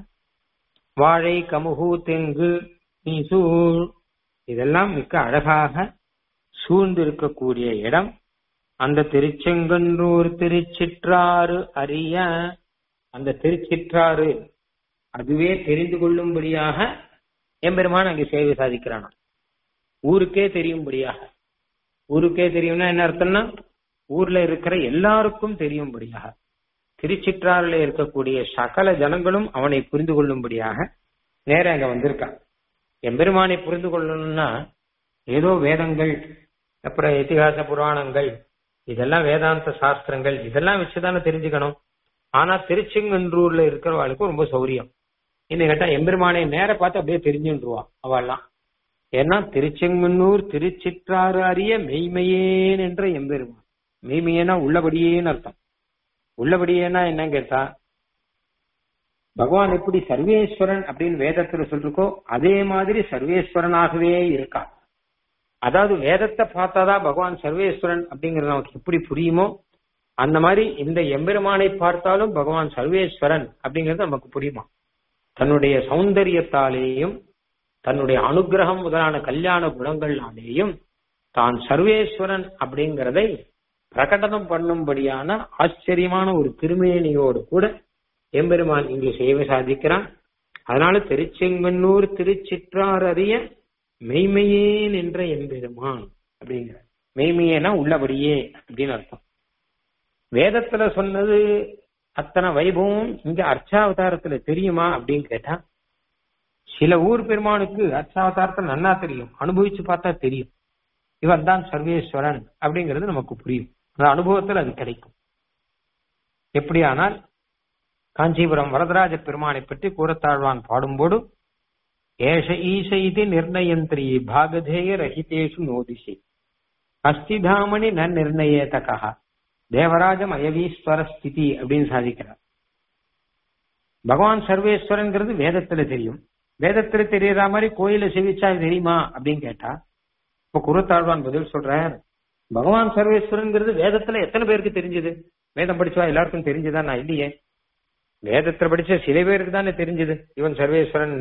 Speaker 1: வாழை கமுகு தெங்கு நீசூர் இதெல்லாம் மிக்க அழகாக சூழ்ந்து இருக்கக்கூடிய இடம் அந்த திருச்செங்கன்றூர் திருச்சிற்றாறு அறிய அந்த திருச்சிற்றாறு அதுவே தெரிந்து கொள்ளும்படியாக எம்பெருமான் அங்கே சேவை சாதிக்கிறானா ஊருக்கே தெரியும்படியாக ஊருக்கே தெரியும்னா என்ன அர்த்தம்னா ஊர்ல இருக்கிற எல்லாருக்கும் தெரியும்படியாக திருச்சிற்றாறுல இருக்கக்கூடிய சகல ஜனங்களும் அவனை புரிந்து கொள்ளும்படியாக நேர அங்க வந்திருக்கான் எம்பெருமானை புரிந்து கொள்ளணும்னா ஏதோ வேதங்கள் அப்புறம் இதிகாச புராணங்கள் இதெல்லாம் வேதாந்த சாஸ்திரங்கள் இதெல்லாம் வச்சுதானே தெரிஞ்சுக்கணும் ஆனா திருச்செங்கன்றூர்ல இருக்கிறவளுக்கு ரொம்ப சௌரியம் இன்னும் கேட்டா எம்பெருமானை நேர பார்த்து அப்படியே தெரிஞ்சுருவா அவெல்லாம் ஏன்னா திருச்செங்கன்னூர் திருச்சிற்றாறு அறிய மெய்மையேன் என்ற எம்பெருமான் மெய்மையேனா உள்ளபடியேன்னு அர்த்தம் உள்ளபடியேனா என்ன கேட்டா பகவான் எப்படி சர்வேஸ்வரன் அப்படின்னு வேதத்துல சொல்லிருக்கோ அதே மாதிரி சர்வேஸ்வரனாகவே இருக்கான் அதாவது வேதத்தை பார்த்தாதான் பகவான் சர்வேஸ்வரன் அப்படிங்கறது நமக்கு எப்படி புரியுமோ அந்த மாதிரி இந்த எம்பெருமானை பார்த்தாலும் பகவான் சர்வேஸ்வரன் அப்படிங்கிறது நமக்கு புரியுமா தன்னுடைய சௌந்தரியத்தாலேயும் தன்னுடைய அனுகிரகம் முதலான கல்யாண குணங்களாலேயும் தான் சர்வேஸ்வரன் அப்படிங்கிறதை பிரகடனம் பண்ணும்படியான ஆச்சரியமான ஒரு திருமேனியோடு கூட எம்பெருமான் இங்கே சேவை சாதிக்கிறான் அதனால திருச்செங்கன்னூர் திருச்சிற்றார் அறிய மெய்மையேன் என்ற எம்பெருமான் அப்படிங்கிற மெய்மையேனா உள்ளபடியே அப்படின்னு அர்த்தம் வேதத்துல சொன்னது அத்தனை வைபவம் இங்க அர்ச்சாவதாரத்துல தெரியுமா அப்படின்னு கேட்டா சில ஊர் பெருமானுக்கு அர்ச்சாவதாரத்தை நன்னா தெரியும் அனுபவிச்சு பார்த்தா தெரியும் இவன் தான் சர்வேஸ்வரன் அப்படிங்கிறது நமக்கு புரியும் அந்த அனுபவத்தில் அது கிடைக்கும் எப்படியானால் காஞ்சிபுரம் வரதராஜ பெருமானை பற்றி கூறத்தாழ்வான் பாடும்போது ஏஷ ஈச இது நிர்ணயந்திரி பாகதேய ரஹிதேஷு நோதிஷி அஸ்திதாமணி ந நிர்ணயேதகா தேவராஜம் அயவீஸ்வர ஸ்திதி அப்படின்னு சாதிக்கிறார் பகவான் சர்வேஸ்வரன்கிறது வேதத்துல தெரியும் வேதத்துல தெரியற மாதிரி கோயில செவிச்சா தெரியுமா அப்படின்னு கேட்டா இப்ப குருத்தாழ்வான் பதில் சொல்றார் பகவான் சர்வேஸ்வரன்கிறது வேதத்துல எத்தனை பேருக்கு தெரிஞ்சது வேதம் படிச்சா எல்லாருக்கும் தெரிஞ்சுதான் நான் இல்லையே வேதத்துல படிச்ச சில பேருக்கு தானே தெரிஞ்சது இவன் சர்வேஸ்வரன்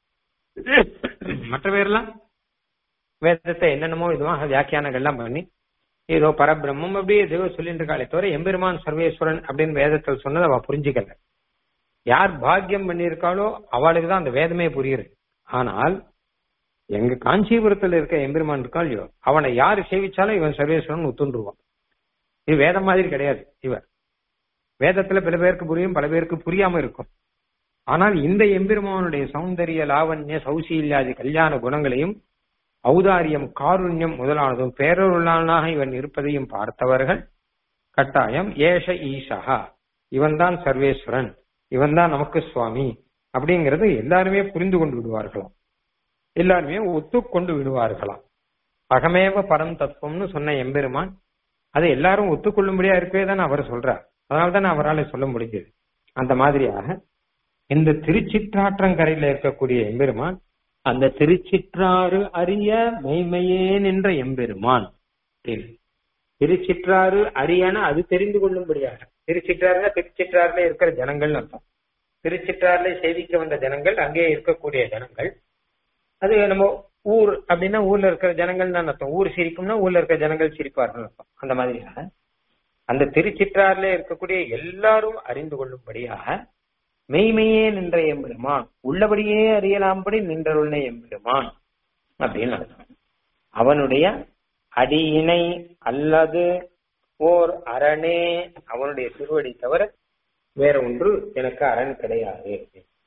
Speaker 1: மற்ற பேர்லாம் வேதத்தை என்னென்னமோ இதுவாக வியாக்கியானங்கள்லாம் பண்ணி ஏதோ பரபிரம்மம் அப்படியே ஏதோ சொல்லிட்டு இருக்காளே தவிர எம்பெருமான் சர்வேஸ்வரன் அப்படின்னு வேதத்தில் சொன்னதை அவ புரிஞ்சுக்கல யார் பாக்கியம் பண்ணியிருக்காளோ அவளுக்கு தான் அந்த வேதமே புரியுது ஆனால் எங்க காஞ்சிபுரத்துல இருக்க எம்பெருமான் இருக்காள் இவன் அவனை யாரு சேவிச்சாலும் இவன் சர்வேஸ்வரன் ஒத்துண்டுருவான் இது வேதம் மாதிரி கிடையாது இவன் வேதத்துல பல பேருக்கு புரியும் பல பேருக்கு புரியாம இருக்கும் ஆனால் இந்த எம்பெருமானுடைய சௌந்தரிய லாவண்ய சௌசீல்யாதி கல்யாண குணங்களையும் ஔதாரியம் காருண்யம் முதலானதும் பேரருளானாக இவன் இருப்பதையும் பார்த்தவர்கள் கட்டாயம் ஏஷ ஈஷா இவன் தான் சர்வேஸ்வரன் இவன் தான் நமக்கு சுவாமி அப்படிங்கறது எல்லாருமே புரிந்து கொண்டு விடுவார்களாம் எல்லாருமே ஒத்துக்கொண்டு விடுவார்களாம் அகமேவ பரம் தத்துவம்னு சொன்ன எம்பெருமான் அதை எல்லாரும் ஒத்துக்கொள்ளும்படியா இருக்கவே தான் அவர் சொல்றார் அதனால்தான் அவரால் சொல்ல முடிஞ்சது அந்த மாதிரியாக இந்த திருச்சிற்றாற்றங்கரையில இருக்கக்கூடிய எம்பெருமான் அந்த திருச்சிற்றாறு அறிய மெய்மையே நின்ற எம்பெருமான் திருச்சிற்றாறு அறியன அது தெரிந்து கொள்ளும்படியாக திருச்சிற்றாறுனா திருச்சிற்றாறுல இருக்கிற ஜனங்கள் அர்த்தம் திருச்சிற்றாறுல சேவிக்க வந்த ஜனங்கள் அங்கே இருக்கக்கூடிய ஜனங்கள் அது நம்ம ஊர் அப்படின்னா ஊர்ல இருக்கிற ஜனங்கள் தான் அர்த்தம் ஊர் சிரிக்கும்னா ஊர்ல இருக்கிற ஜனங்கள் சிரிப்பார்கள் அர்த்தம் அந்த மாதிரியாக அந்த திருச்சிற்றாறுல இருக்கக்கூடிய எல்லாரும் அறிந்து கொள்ளும்படியாக மெய்மையே நின்ற எம்பெருமான் உள்ளபடியே அறியலாம்படி நின்றருள்ள எம்பெருமான் அப்படின்னு அர்த்தம் அவனுடைய அடியினை அல்லது ஓர் அரணே அவனுடைய திருவடி தவிர வேற ஒன்று எனக்கு அரண் கிடையாது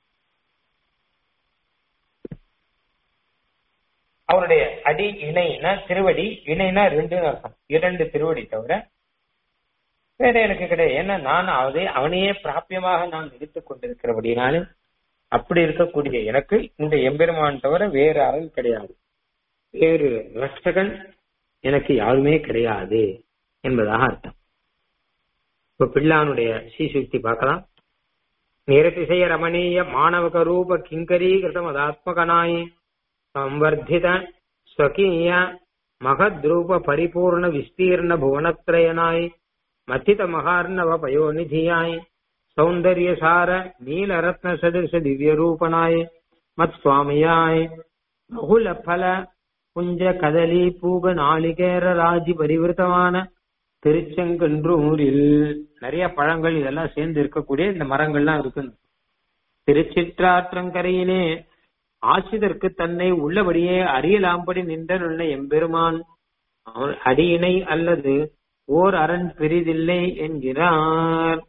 Speaker 1: அவனுடைய அடி இணைனா திருவடி இணைனா ரெண்டுன்னு அர்த்தம் இரண்டு திருவடி தவிர வேற எனக்கு கிடையாது ஏன்னா நான் அதை அவனையே பிராபியமாக நான் எடுத்துக் கொண்டிருக்கிறபடினாலும் அப்படி இருக்கக்கூடிய எனக்கு இந்த எம்பெருமான் தவிர வேறு அரண் கிடையாது வேறு ரட்சகன் எனக்கு யாருமே கிடையாது என்பதாக அர்த்தம் இப்ப பிள்ளானுடைய சீசுக்தி பார்க்கலாம் நிரதிசய ரமணீய மாணவக ரூப கிங்கரீகிருதம் அதாத்மகனாய் சம்வர்தித ஸ்வகீய மகத்ரூப பரிபூர்ண விஸ்தீர்ண புவனத்ரயனாய் மத்தித மகார்ணவ பயோநிதியாய் சௌந்தர்யசார நீலரத்ன சதிர்ஷ திவ்ய ரூபனாய் மத் சுவாமியாய் பகுல பல புஞ்ச கதலி பூக நாளிகேர ராஜி பரிவிருத்தமான திருச்செங்கன்றூரில் நிறைய பழங்கள் இதெல்லாம் சேர்ந்து இருக்கக்கூடிய இந்த மரங்கள்லாம் இருக்கு திருச்சிற்றாற்றங்கரையிலே ஆசிதற்கு தன்னை உள்ளபடியே அறியலாம்படி நின்ற எம்பெருமான் அவன் அடியினை அல்லது ஓர் அரண் பெரிதில்லை என்கிறார்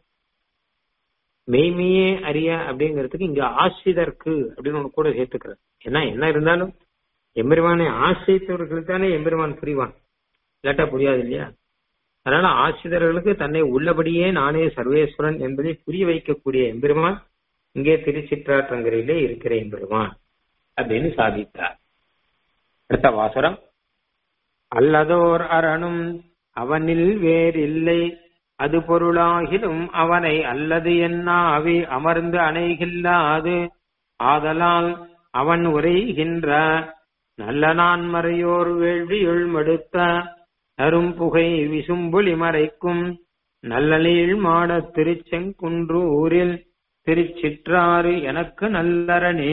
Speaker 1: மெய்மையே அறிய அப்படிங்கிறதுக்கு இங்க ஆசிதற்கு அப்படின்னு ஒண்ணு கூட சேர்த்துக்கிறார் ஏன்னா என்ன இருந்தாலும் எம்பெருமானை ஆசிரியத்தவர்களுக்கு தானே எம்பெருமான் புரிவான் இல்லாட்டா புரியாது இல்லையா அதனால ஆசிரியர்களுக்கு தன்னை உள்ளபடியே நானே சர்வேஸ்வரன் என்பதை புரிய வைக்கக்கூடிய எம்பெருமான் இங்கே திருச்சிற்றாற்றங்கரையிலே இருக்கிற எம்பெருமான் அப்படின்னு சாதித்தார் அடுத்த வாசரம் அல்லதோர் அரணும் அவனில் வேறில்லை அது பொருளாகிலும் அவனை அல்லது என்னாவி அமர்ந்து அணைகில்லாது ஆதலால் அவன் உரைகின்ற நல்ல நான் மறையோர் வேள்வியுள் மடுத்த நரும் புகை விசும்புலி மறைக்கும் நல்லலில் மாட திருச்செங்குன்று ஊரில் திருச்சிற்றாறு எனக்கு நல்லரணே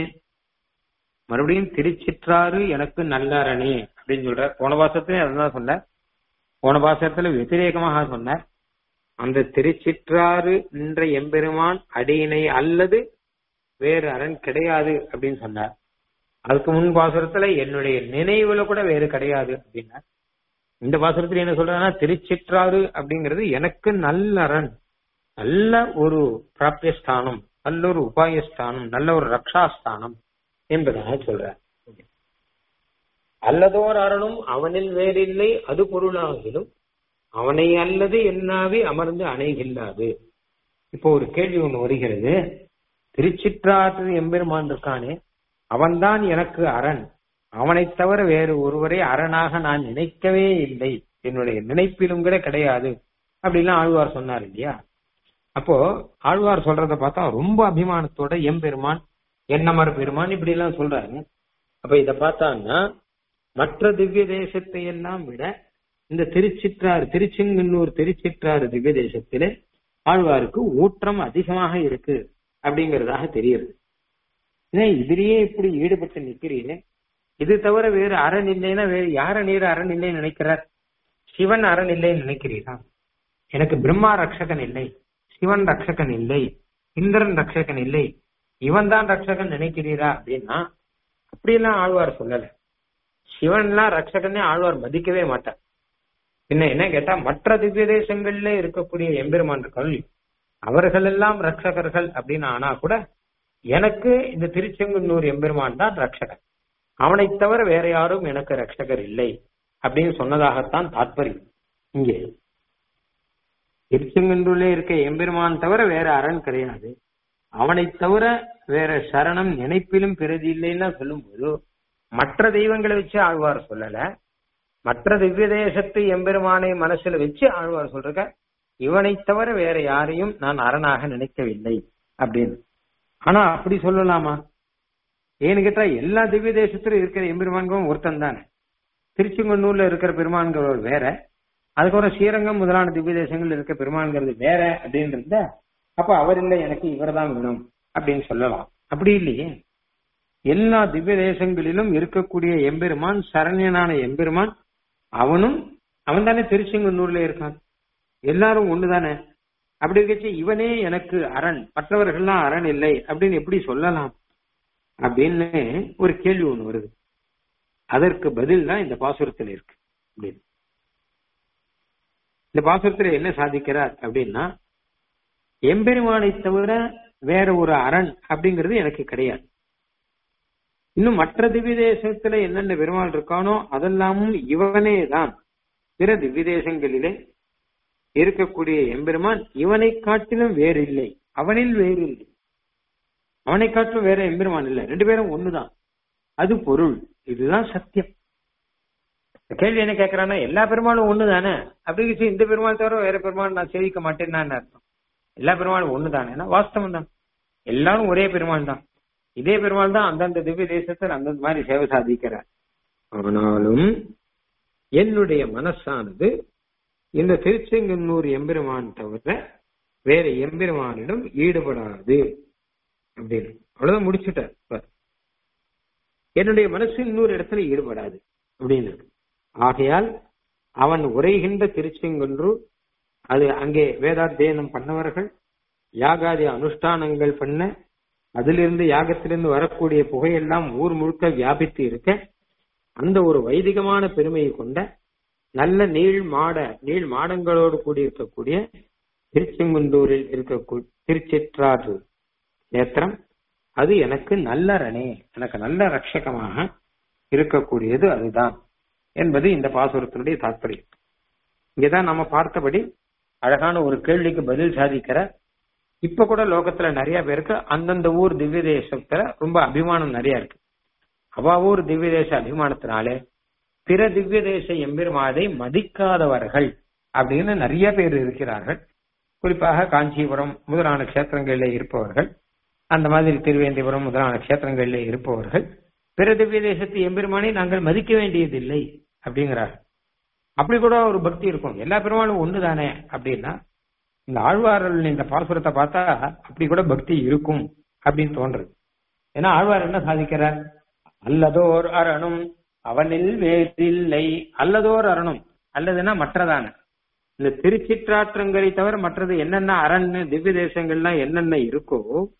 Speaker 1: மறுபடியும் திருச்சிற்றாறு எனக்கு நல்லரணே அப்படின்னு சொல்ற போன பாசத்திலே அதுதான் சொன்ன போன பாசத்துல வெதிரேகமாக சொன்னார் அந்த திருச்சிற்றாறு நின்ற எம்பெருமான் அடியினை அல்லது வேறு அரண் கிடையாது அப்படின்னு சொன்னார் அதுக்கு முன் பாசுரத்துல என்னுடைய நினைவுல கூட வேறு கிடையாது அப்படின்னா இந்த பாசுரத்துல என்ன சொல்றேன்னா திருச்சிற்றாறு அப்படிங்கிறது எனக்கு நல்ல அரண் நல்ல ஒரு பிராபியஸ்தானம் நல்ல ஒரு உபாயஸ்தானம் நல்ல ஒரு ரக்ஷாஸ்தானம் என்பதாக சொல்ற அல்லதோர் அரணும் அவனில் வேறில்லை அது பொருளாகிலும் அவனை அல்லது என்னாவே அமர்ந்து அணைகில்லாது இப்போ ஒரு கேள்வி ஒண்ணு வருகிறது திருச்சிற்றாற்று எம்பெருமான் இருக்கானே அவன்தான் எனக்கு அரண் அவனைத் தவிர வேறு ஒருவரை அரணாக நான் நினைக்கவே இல்லை என்னுடைய நினைப்பிலும் கூட கிடையாது அப்படிலாம் ஆழ்வார் சொன்னார் இல்லையா அப்போ ஆழ்வார் சொல்றத பார்த்தா ரொம்ப அபிமானத்தோட எம்பெருமான் என்னமர் பெருமான் இப்படி எல்லாம் சொல்றாரு அப்ப இத பார்த்தான்னா மற்ற திவ்ய தேசத்தை எல்லாம் விட இந்த திருச்சிற்றாறு திருச்செங்கன்னூர் திருச்சிற்றாறு திவ்ய தேசத்திலே ஆழ்வாருக்கு ஊற்றம் அதிகமாக இருக்கு அப்படிங்கறதாக தெரியுது ஏன் இதுலயே இப்படி ஈடுபட்டு நிக்கிறீங்க இது தவிர வேறு அரண் இல்லைன்னா வேறு யார நீர் அரண் இல்லைன்னு நினைக்கிறார் சிவன் அரண் இல்லைன்னு நினைக்கிறீரா எனக்கு பிரம்மா ரட்சகன் இல்லை சிவன் ரட்சகன் இல்லை இந்திரன் ரட்சகன் இல்லை இவன் தான் ரட்சகன் நினைக்கிறீரா அப்படின்னா அப்படியெல்லாம் ஆழ்வார் சொல்லல சிவன்லாம் ரட்சகனே ஆழ்வார் மதிக்கவே மாட்டார் பின்ன என்ன கேட்டா மற்ற திவ்ய தேசங்கள்ல இருக்கக்கூடிய எம்பெருமான்கள் அவர்கள் எல்லாம் ரட்சகர்கள் அப்படின்னு ஆனா கூட எனக்கு இந்த திருச்செங்கன்னூர் எம்பெருமான் தான் ரட்சகன் அவனை தவிர வேற யாரும் எனக்கு ரட்சகர் இல்லை அப்படின்னு சொன்னதாகத்தான் தாற்பயம் இங்கே திருச்செங்கன்னூர்ல இருக்க எம்பெருமான் தவிர வேற அரண் கிடையாது அவனை தவிர வேற சரணம் நினைப்பிலும் பிறதி இல்லைன்னா சொல்லும்போது மற்ற தெய்வங்களை வச்சு ஆழ்வார் சொல்லல மற்ற திவ்ய தேசத்து எம்பெருமானை மனசுல வச்சு ஆழ்வார் சொல்ற இவனை தவிர வேற யாரையும் நான் அரணாக நினைக்கவில்லை அப்படின்னு ஆனா அப்படி சொல்லலாமா ஏன்னு கேட்டா எல்லா திவ்ய தேசத்திலும் இருக்கிற எம்பெருமான்களும் ஒருத்தன் தானே திருச்செங்கன்னூர்ல இருக்கிற பெருமான்கள் வேற அதுக்கப்புறம் ஸ்ரீரங்கம் முதலான திவ்ய தேசங்கள் இருக்க பெருமான்கிறது வேற அப்படின்றத அப்ப அவர் இல்லை எனக்கு இவர் தான் வேணும் அப்படின்னு சொல்லலாம் அப்படி இல்லையே எல்லா திவ்ய தேசங்களிலும் இருக்கக்கூடிய எம்பெருமான் சரண்யனான எம்பெருமான் அவனும் அவன் தானே திருச்செங்கன்னூர்ல இருக்கான் எல்லாரும் ஒண்ணுதானே அப்படி இருக்கச்சு இவனே எனக்கு அரண் மற்றவர்கள்லாம் அரண் இல்லை அப்படின்னு எப்படி சொல்லலாம் அப்படின்னு ஒரு கேள்வி ஒண்ணு வருது அதற்கு பதில் தான் இந்த பாசுரத்தில் இருக்கு அப்படின்னு இந்த பாசுரத்துல என்ன சாதிக்கிறார் அப்படின்னா எம்பெருமானை தவிர வேற ஒரு அரண் அப்படிங்கிறது எனக்கு கிடையாது இன்னும் மற்ற திவ்ய தேசத்துல என்னென்ன பெருமாள் இருக்கானோ அதெல்லாமும் இவனே தான் பிற திவ்ய தேசங்களிலே இருக்கக்கூடிய எம்பெருமான் இவனை காட்டிலும் வேறு இல்லை அவனில் வேறு இல்லை அவனை காட்டிலும் வேற எம்பெருமான் இல்லை ரெண்டு பேரும் ஒண்ணுதான் அது பொருள் இதுதான் சத்தியம் கேள்வி என்ன கேட்கறான்னா எல்லா பெருமாளும் ஒண்ணுதானே அப்படி இந்த பெருமாள் தவிர வேற பெருமாள் நான் சேவிக்க மாட்டேன்னு அர்த்தம் எல்லா பெருமாளும் ஒண்ணுதானே வாஸ்தவம் தான் எல்லாரும் ஒரே பெருமாள் தான் இதே பெருமாள் தான் அந்தந்த திவ்ய தேசத்தில் அந்தந்த மாதிரி சேவை சாதிக்கிறார் ஆனாலும் என்னுடைய மனசானது இந்த திருச்செங்கன்னூர் எம்பெருமான் தவிர வேற எம்பெருமானிடம் ஈடுபடாது அப்படின்னு அவ்வளவுதான் முடிச்சுட்டார் என்னுடைய மனசு இன்னொரு இடத்துல ஈடுபடாது அப்படின்னு ஆகையால் அவன் உரைகின்ற திருச்செங்கன்றூர் அது அங்கே வேதாத்தியனம் பண்ணவர்கள் யாகாதி அனுஷ்டானங்கள் பண்ண அதிலிருந்து யாகத்திலிருந்து வரக்கூடிய புகையெல்லாம் ஊர் முழுக்க வியாபித்து இருக்க அந்த ஒரு வைதிகமான பெருமையை கொண்ட நல்ல நீள் மாட நீள் மாடங்களோடு கூடியிருக்கக்கூடிய திருச்செங்குந்தூரில் இருக்கக்கூடிய திருச்சிற்றாற்று நேத்திரம் அது எனக்கு நல்லரணே எனக்கு நல்ல ரட்சகமாக இருக்கக்கூடியது அதுதான் என்பது இந்த பாசுரத்தினுடைய தாற்பயம் இங்கதான் நம்ம பார்த்தபடி அழகான ஒரு கேள்விக்கு பதில் சாதிக்கிற இப்ப கூட லோகத்துல நிறைய பேருக்கு அந்தந்த ஊர் திவ்ய தேசத்துல ரொம்ப அபிமானம் நிறைய இருக்கு அவ ஊர் திவ்ய தேச அபிமானத்தினாலே பிற திவ்ய தேச எம்பெருமாதை மதிக்காதவர்கள் அப்படின்னு நிறைய பேர் இருக்கிறார்கள் குறிப்பாக காஞ்சிபுரம் முதலான கஷேத்திரங்களில் இருப்பவர்கள் அந்த மாதிரி திருவேந்திபுரம் முதலான கஷேத்திரங்களில் இருப்பவர்கள் பிற திவ்ய தேசத்து எம்பெருமானை நாங்கள் மதிக்க வேண்டியதில்லை அப்படிங்கிறார்கள் அப்படி கூட ஒரு பக்தி இருக்கும் எல்லா பெருமாளும் ஒண்ணுதானே அப்படின்னா இந்த ஆழ்வார்கள் இந்த பாசுரத்தை பார்த்தா அப்படி கூட பக்தி இருக்கும் அப்படின்னு தோன்றது ஏன்னா ஆழ்வார் என்ன சாதிக்கிறார் அல்லதோர் அரணும் அவனில் வேறில்லை அல்லதோர் அரணும் அல்லதுன்னா மற்றதான இந்த திருச்சிற்றாற்றங்களை தவிர மற்றது என்னென்ன அரண் திவ்ய தேசங்கள்லாம் என்னென்ன இருக்கோ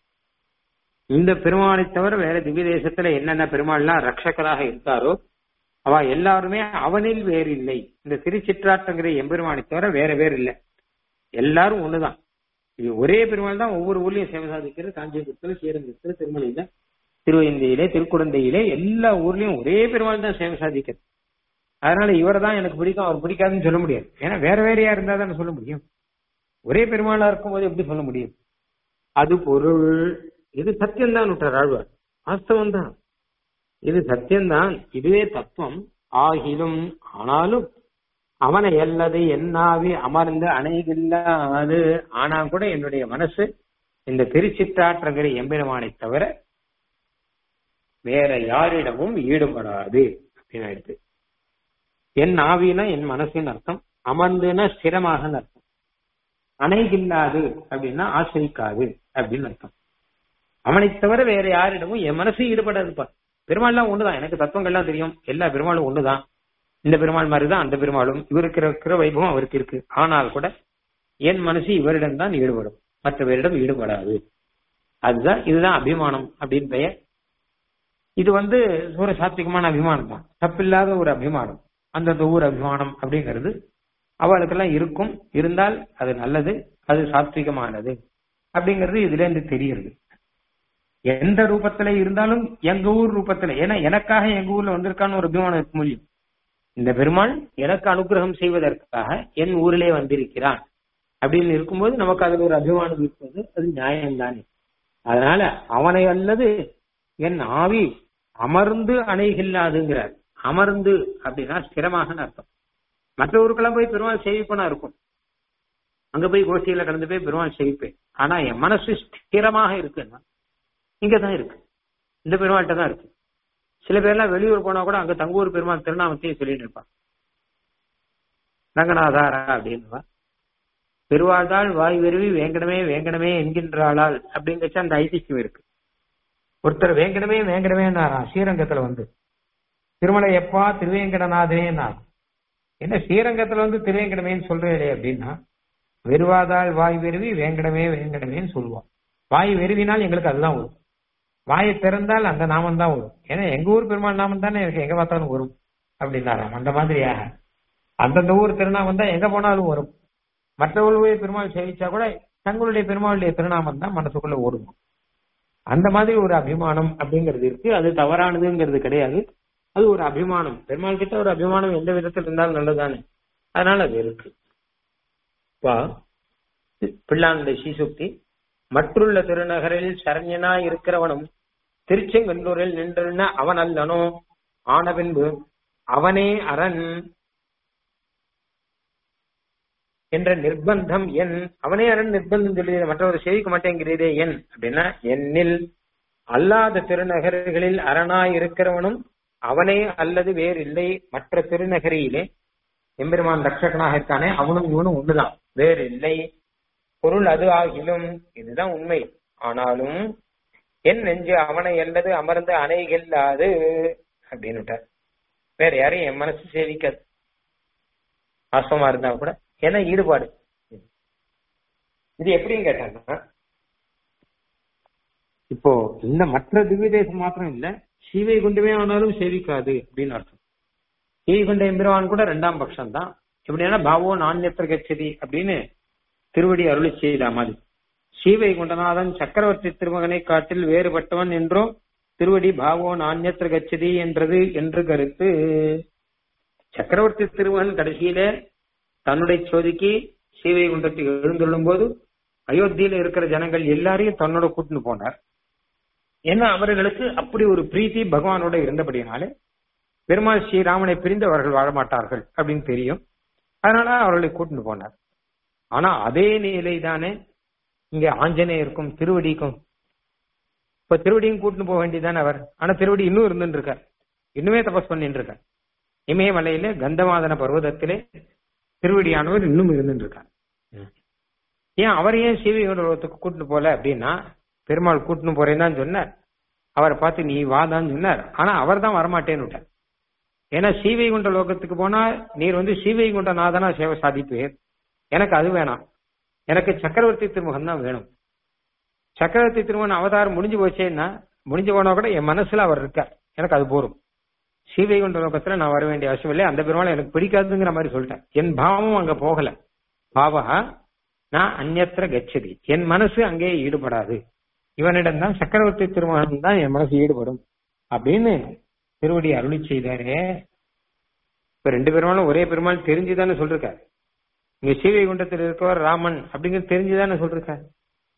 Speaker 1: இந்த பெருமாளை தவிர வேற திவ்ய தேசத்துல என்னென்ன பெருமாள்லாம் ரட்சகராக இருக்காரோ அவ எல்லாருமே அவனில் வேறு இல்லை இந்த திருச்சிற்றாற்றங்கிற எம்பெருமானை தவிர வேற வேறு இல்லை எல்லாரும் ஒண்ணுதான் இது ஒரே பெருமாள் தான் ஒவ்வொரு ஊர்லயும் சேவை சாதிக்கிறது காஞ்சிபுரத்துல ஸ்ரீரங்கத்துல திருமலையில திருவைந்தியிலே திருக்குடந்தையிலே எல்லா ஊர்லயும் ஒரே பெருமாள் தான் சேவை சாதிக்கிறது அதனால இவரை தான் எனக்கு பிடிக்கும் அவர் பிடிக்காதுன்னு சொல்ல முடியாது ஏன்னா வேற வேறையா இருந்தா தானே சொல்ல முடியும் ஒரே பெருமாளா இருக்கும்போது எப்படி சொல்ல முடியும் அது பொருள் இது சத்தியம்தான் விட்டார் ஆழ்வார் வாஸ்தவம் தான் இது சத்தியம்தான் இதுவே தத்துவம் ஆகிலும் ஆனாலும் அவனை அல்லது என்னாவி அமர்ந்து அணைகில்லாது ஆனா கூட என்னுடைய மனசு இந்த திருச்சிற்றாற்றங்கிற எம்பெருமானை தவிர வேற யாரிடமும் ஈடுபடாது அப்படின்னு ஆயிடுது என் ஆவினா என் மனசின் அர்த்தம் அமர்ந்துனா ஸ்திரமாக அர்த்தம் அணைகில்லாது அப்படின்னா ஆசிரிக்காது அப்படின்னு அர்த்தம் அவனை தவிர வேற யாரிடமும் என் மனசு ஈடுபடாதுப்பா பெருமாள்லாம் ஒண்ணுதான் எனக்கு தத்துவங்கள்லாம் தெரியும் எல்லா பெருமாளும் ஒண்ணுதான் இந்த பெருமாள் மாதிரிதான் அந்த பெருமாளும் இவருக்கு இருக்கிற வைபவம் அவருக்கு இருக்கு ஆனால் கூட என் மனசு இவரிடம் தான் ஈடுபடும் மற்றவரிடம் ஈடுபடாது அதுதான் இதுதான் அபிமானம் அப்படின்னு பெயர் இது வந்து ஒரு சாத்விகமான அபிமானம் தான் தப்பில்லாத ஒரு அபிமானம் அந்தந்த ஊர் அபிமானம் அப்படிங்கிறது அவளுக்கெல்லாம் இருக்கும் இருந்தால் அது நல்லது அது சாத்விகமானது அப்படிங்கிறது இதுல இருந்து தெரியுது எந்த ரூபத்துல இருந்தாலும் எங்க ஊர் ரூபத்துல ஏன்னா எனக்காக எங்க ஊர்ல வந்திருக்கான்னு ஒரு அபிமானம் இருக்க முடியும் இந்த பெருமாள் எனக்கு அனுகிரகம் செய்வதற்காக என் ஊரிலே வந்திருக்கிறான் அப்படின்னு இருக்கும்போது நமக்கு அதுல ஒரு அபிமானம் இருப்பது அது நியாயம்தானே அதனால அவனை அல்லது என் ஆவி அமர்ந்து அணைகில்லாதுங்கிறார் அமர்ந்து அப்படின்னா ஸ்திரமாக அர்த்தம் மற்ற ஊருக்கெல்லாம் போய் பெருமாள் சேவிப்பனா இருக்கும் அங்க போய் கோஷ்டியில கலந்து போய் பெருமாள் சேவிப்பேன் ஆனா என் மனசு ஸ்திரமாக இருக்குன்னா இங்கதான் இருக்கு இந்த பெருமாள்கிட்ட தான் இருக்கு சில பேர்லாம் வெளியூர் போனா கூட அங்க தங்கூர் பெருமாள் திருநாமத்தையும் சொல்லிட்டு இருப்பான் ரங்கநாதாரா அப்படின்னுவா பெருவாழ்தாள் வாய் விருவி வேங்கடமே வேங்கடமே என்கின்றாளால் அப்படிங்கச்சு அந்த ஐதிஹ்யம் இருக்கு ஒருத்தர் வேங்கடமே வேங்கடமேன்னாராம் ஸ்ரீரங்கத்துல வந்து திருமலை எப்பா திருவேங்கடநாதனேன்னா என்ன ஸ்ரீரங்கத்துல வந்து திருவேங்கடமேன்னு சொல்றே அப்படின்னா வெறுவாதாள் வாய் வெறுவி வேங்கடமே வேங்கடமேன்னு சொல்லுவான் வாய் வெறுவினால் எங்களுக்கு அதுதான் வரும் வாயை திறந்தால் அந்த நாமம் தான் வரும் ஏன்னா எங்க ஊர் பெருமாள் நாமம் தானே எனக்கு எங்க பார்த்தாலும் வரும் அப்படின்னாராம் அந்த மாதிரியாக அந்தந்த ஊர் திருநாமம் தான் எங்க போனாலும் வரும் மற்றவர்களுடைய பெருமாள் சேவிச்சா கூட தங்களுடைய பெருமாளுடைய திருநாமம் தான் மனசுக்குள்ள ஓடும் அந்த மாதிரி ஒரு அபிமானம் அப்படிங்கிறது இருக்கு அது தவறானதுங்கிறது கிடையாது அது ஒரு அபிமானம் பெருமாள் கிட்ட ஒரு அபிமானம் எந்த விதத்தில் இருந்தாலும் நல்லதானே அதனால அது இருக்கு பிள்ளானுடைய சீசுக்தி மற்றுள்ள திருநகரில் சரண்யனா இருக்கிறவனும் திருச்செங்கன்னூரில் நின்றுள்ள அவன் அல்லனோ ஆன பின்பு அவனே அரண் என்ற நிர்பந்தம் என் அவனே அரண் நிர்பந்தம் சொல்லி மற்றவர் சேவிக்க மாட்டேங்கிறதே என் அப்படின்னா என்னில் அல்லாத திருநகர்களில் அரணாய் இருக்கிறவனும் அவனே அல்லது வேறு இல்லை மற்ற திருநகரியிலே எம்பெருமான் ரட்சகனாக இருக்கானே அவனும் இவனும் ஒண்ணுதான் வேறு இல்லை பொருள் அது ஆகிலும் இதுதான் உண்மை ஆனாலும் என் நெஞ்சு அவனை அல்லது அமர்ந்து அணைகில்லாது அப்படின்னு வேற யாரையும் என் மனசு சேவிக்காது வாசமா இருந்தா கூட ஏன்னா ஈடுபாடு இது எப்படின்னு கேட்டாங்கன்னா இப்போ இந்த மற்ற திவ்ய தேசம் மாத்திரம் இல்ல சீவை குண்டமே ஆனாலும் சேவிக்காது அப்படின்னு அர்த்தம் சீவை குண்ட எம்பிரவான் கூட ரெண்டாம் பட்சம் தான் எப்படின்னா பாவோ நாண்யத்திர கச்சதி அப்படின்னு திருவடி அருளி செய்த மாதிரி சீவை குண்டநாதன் சக்கரவர்த்தி திருமகனை காட்டில் வேறுபட்டவன் என்றும் திருவடி பாவோ நாண்யத்திர கச்சதி என்றது என்று கருத்து சக்கரவர்த்தி திருமகன் கடைசியில தன்னுடைய சோதிக்கு சீவை குண்டத்துக்கு எழுந்துள்ளும் போது அயோத்தியில இருக்கிற ஜனங்கள் எல்லாரையும் தன்னோட கூட்டின்னு போனார் ஏன்னா அவர்களுக்கு அப்படி ஒரு பிரீத்தி பகவானோட இருந்தபடினாலே பெருமாள் ஸ்ரீராமனை பிரிந்து அவர்கள் வாழ மாட்டார்கள் அப்படின்னு தெரியும் அதனால அவர்களை கூட்டின்னு போனார் ஆனா அதே நிலை தானே இங்க ஆஞ்சநேயருக்கும் திருவடிக்கும் இப்ப திருவடியும் கூட்டின்னு போக வேண்டியதானே அவர் ஆனா திருவடி இன்னும் இருந்துட்டு இருக்கார் இன்னுமே தபஸ் பண்ணிட்டு இருக்கார் இமயமலையில கந்தமாதன பர்வதத்திலே திருவடியானவர் இன்னும் இருந்துட்டு இருக்கார் ஏன் அவர் ஏன் சீவைகுண்டத்துக்கு கூட்டிட்டு போல அப்படின்னா பெருமாள் கூட்டின்னு போறேன்னு தான் சொன்னார் அவரை பார்த்து நீ வாதான்னு சொன்னார் ஆனா அவர் தான் வரமாட்டேன்னு விட்டார் ஏன்னா சீவைகுண்ட லோகத்துக்கு போனா நீர் வந்து சீவைகுண்ட நாதனா சேவை சாதிப்பீர் எனக்கு அது வேணாம் எனக்கு சக்கரவர்த்தி திருமுகம் தான் வேணும் சக்கரவர்த்தி திருமகன் அவதாரம் முடிஞ்சு போச்சேன்னா முடிஞ்சு போனா கூட என் மனசுல அவர் இருக்கார் எனக்கு அது போரும் சீவைகுண்ட லோகத்துல நான் வர வேண்டிய அவசியம் இல்லை அந்த பெருமாள் எனக்கு பிடிக்காதுங்கிற மாதிரி சொல்லிட்டேன் என் பாவமும் அங்க போகல பாவகா நான் அந்நத்திர கச்சதி என் மனசு அங்கே ஈடுபடாது இவனிடம் தான் சக்கரவர்த்தி திருமகன் தான் என் மனசு ஈடுபடும் அப்படின்னு திருவடி அருளி செய்தாரே இப்ப ரெண்டு பெருமாளும் ஒரே பெருமாள் தெரிஞ்சுதானே சொல்லிருக்காரு இங்க சீவை குண்டத்தில் இருக்கவர் ராமன் அப்படிங்கிறது தெரிஞ்சுதானே சொல்லிருக்காரு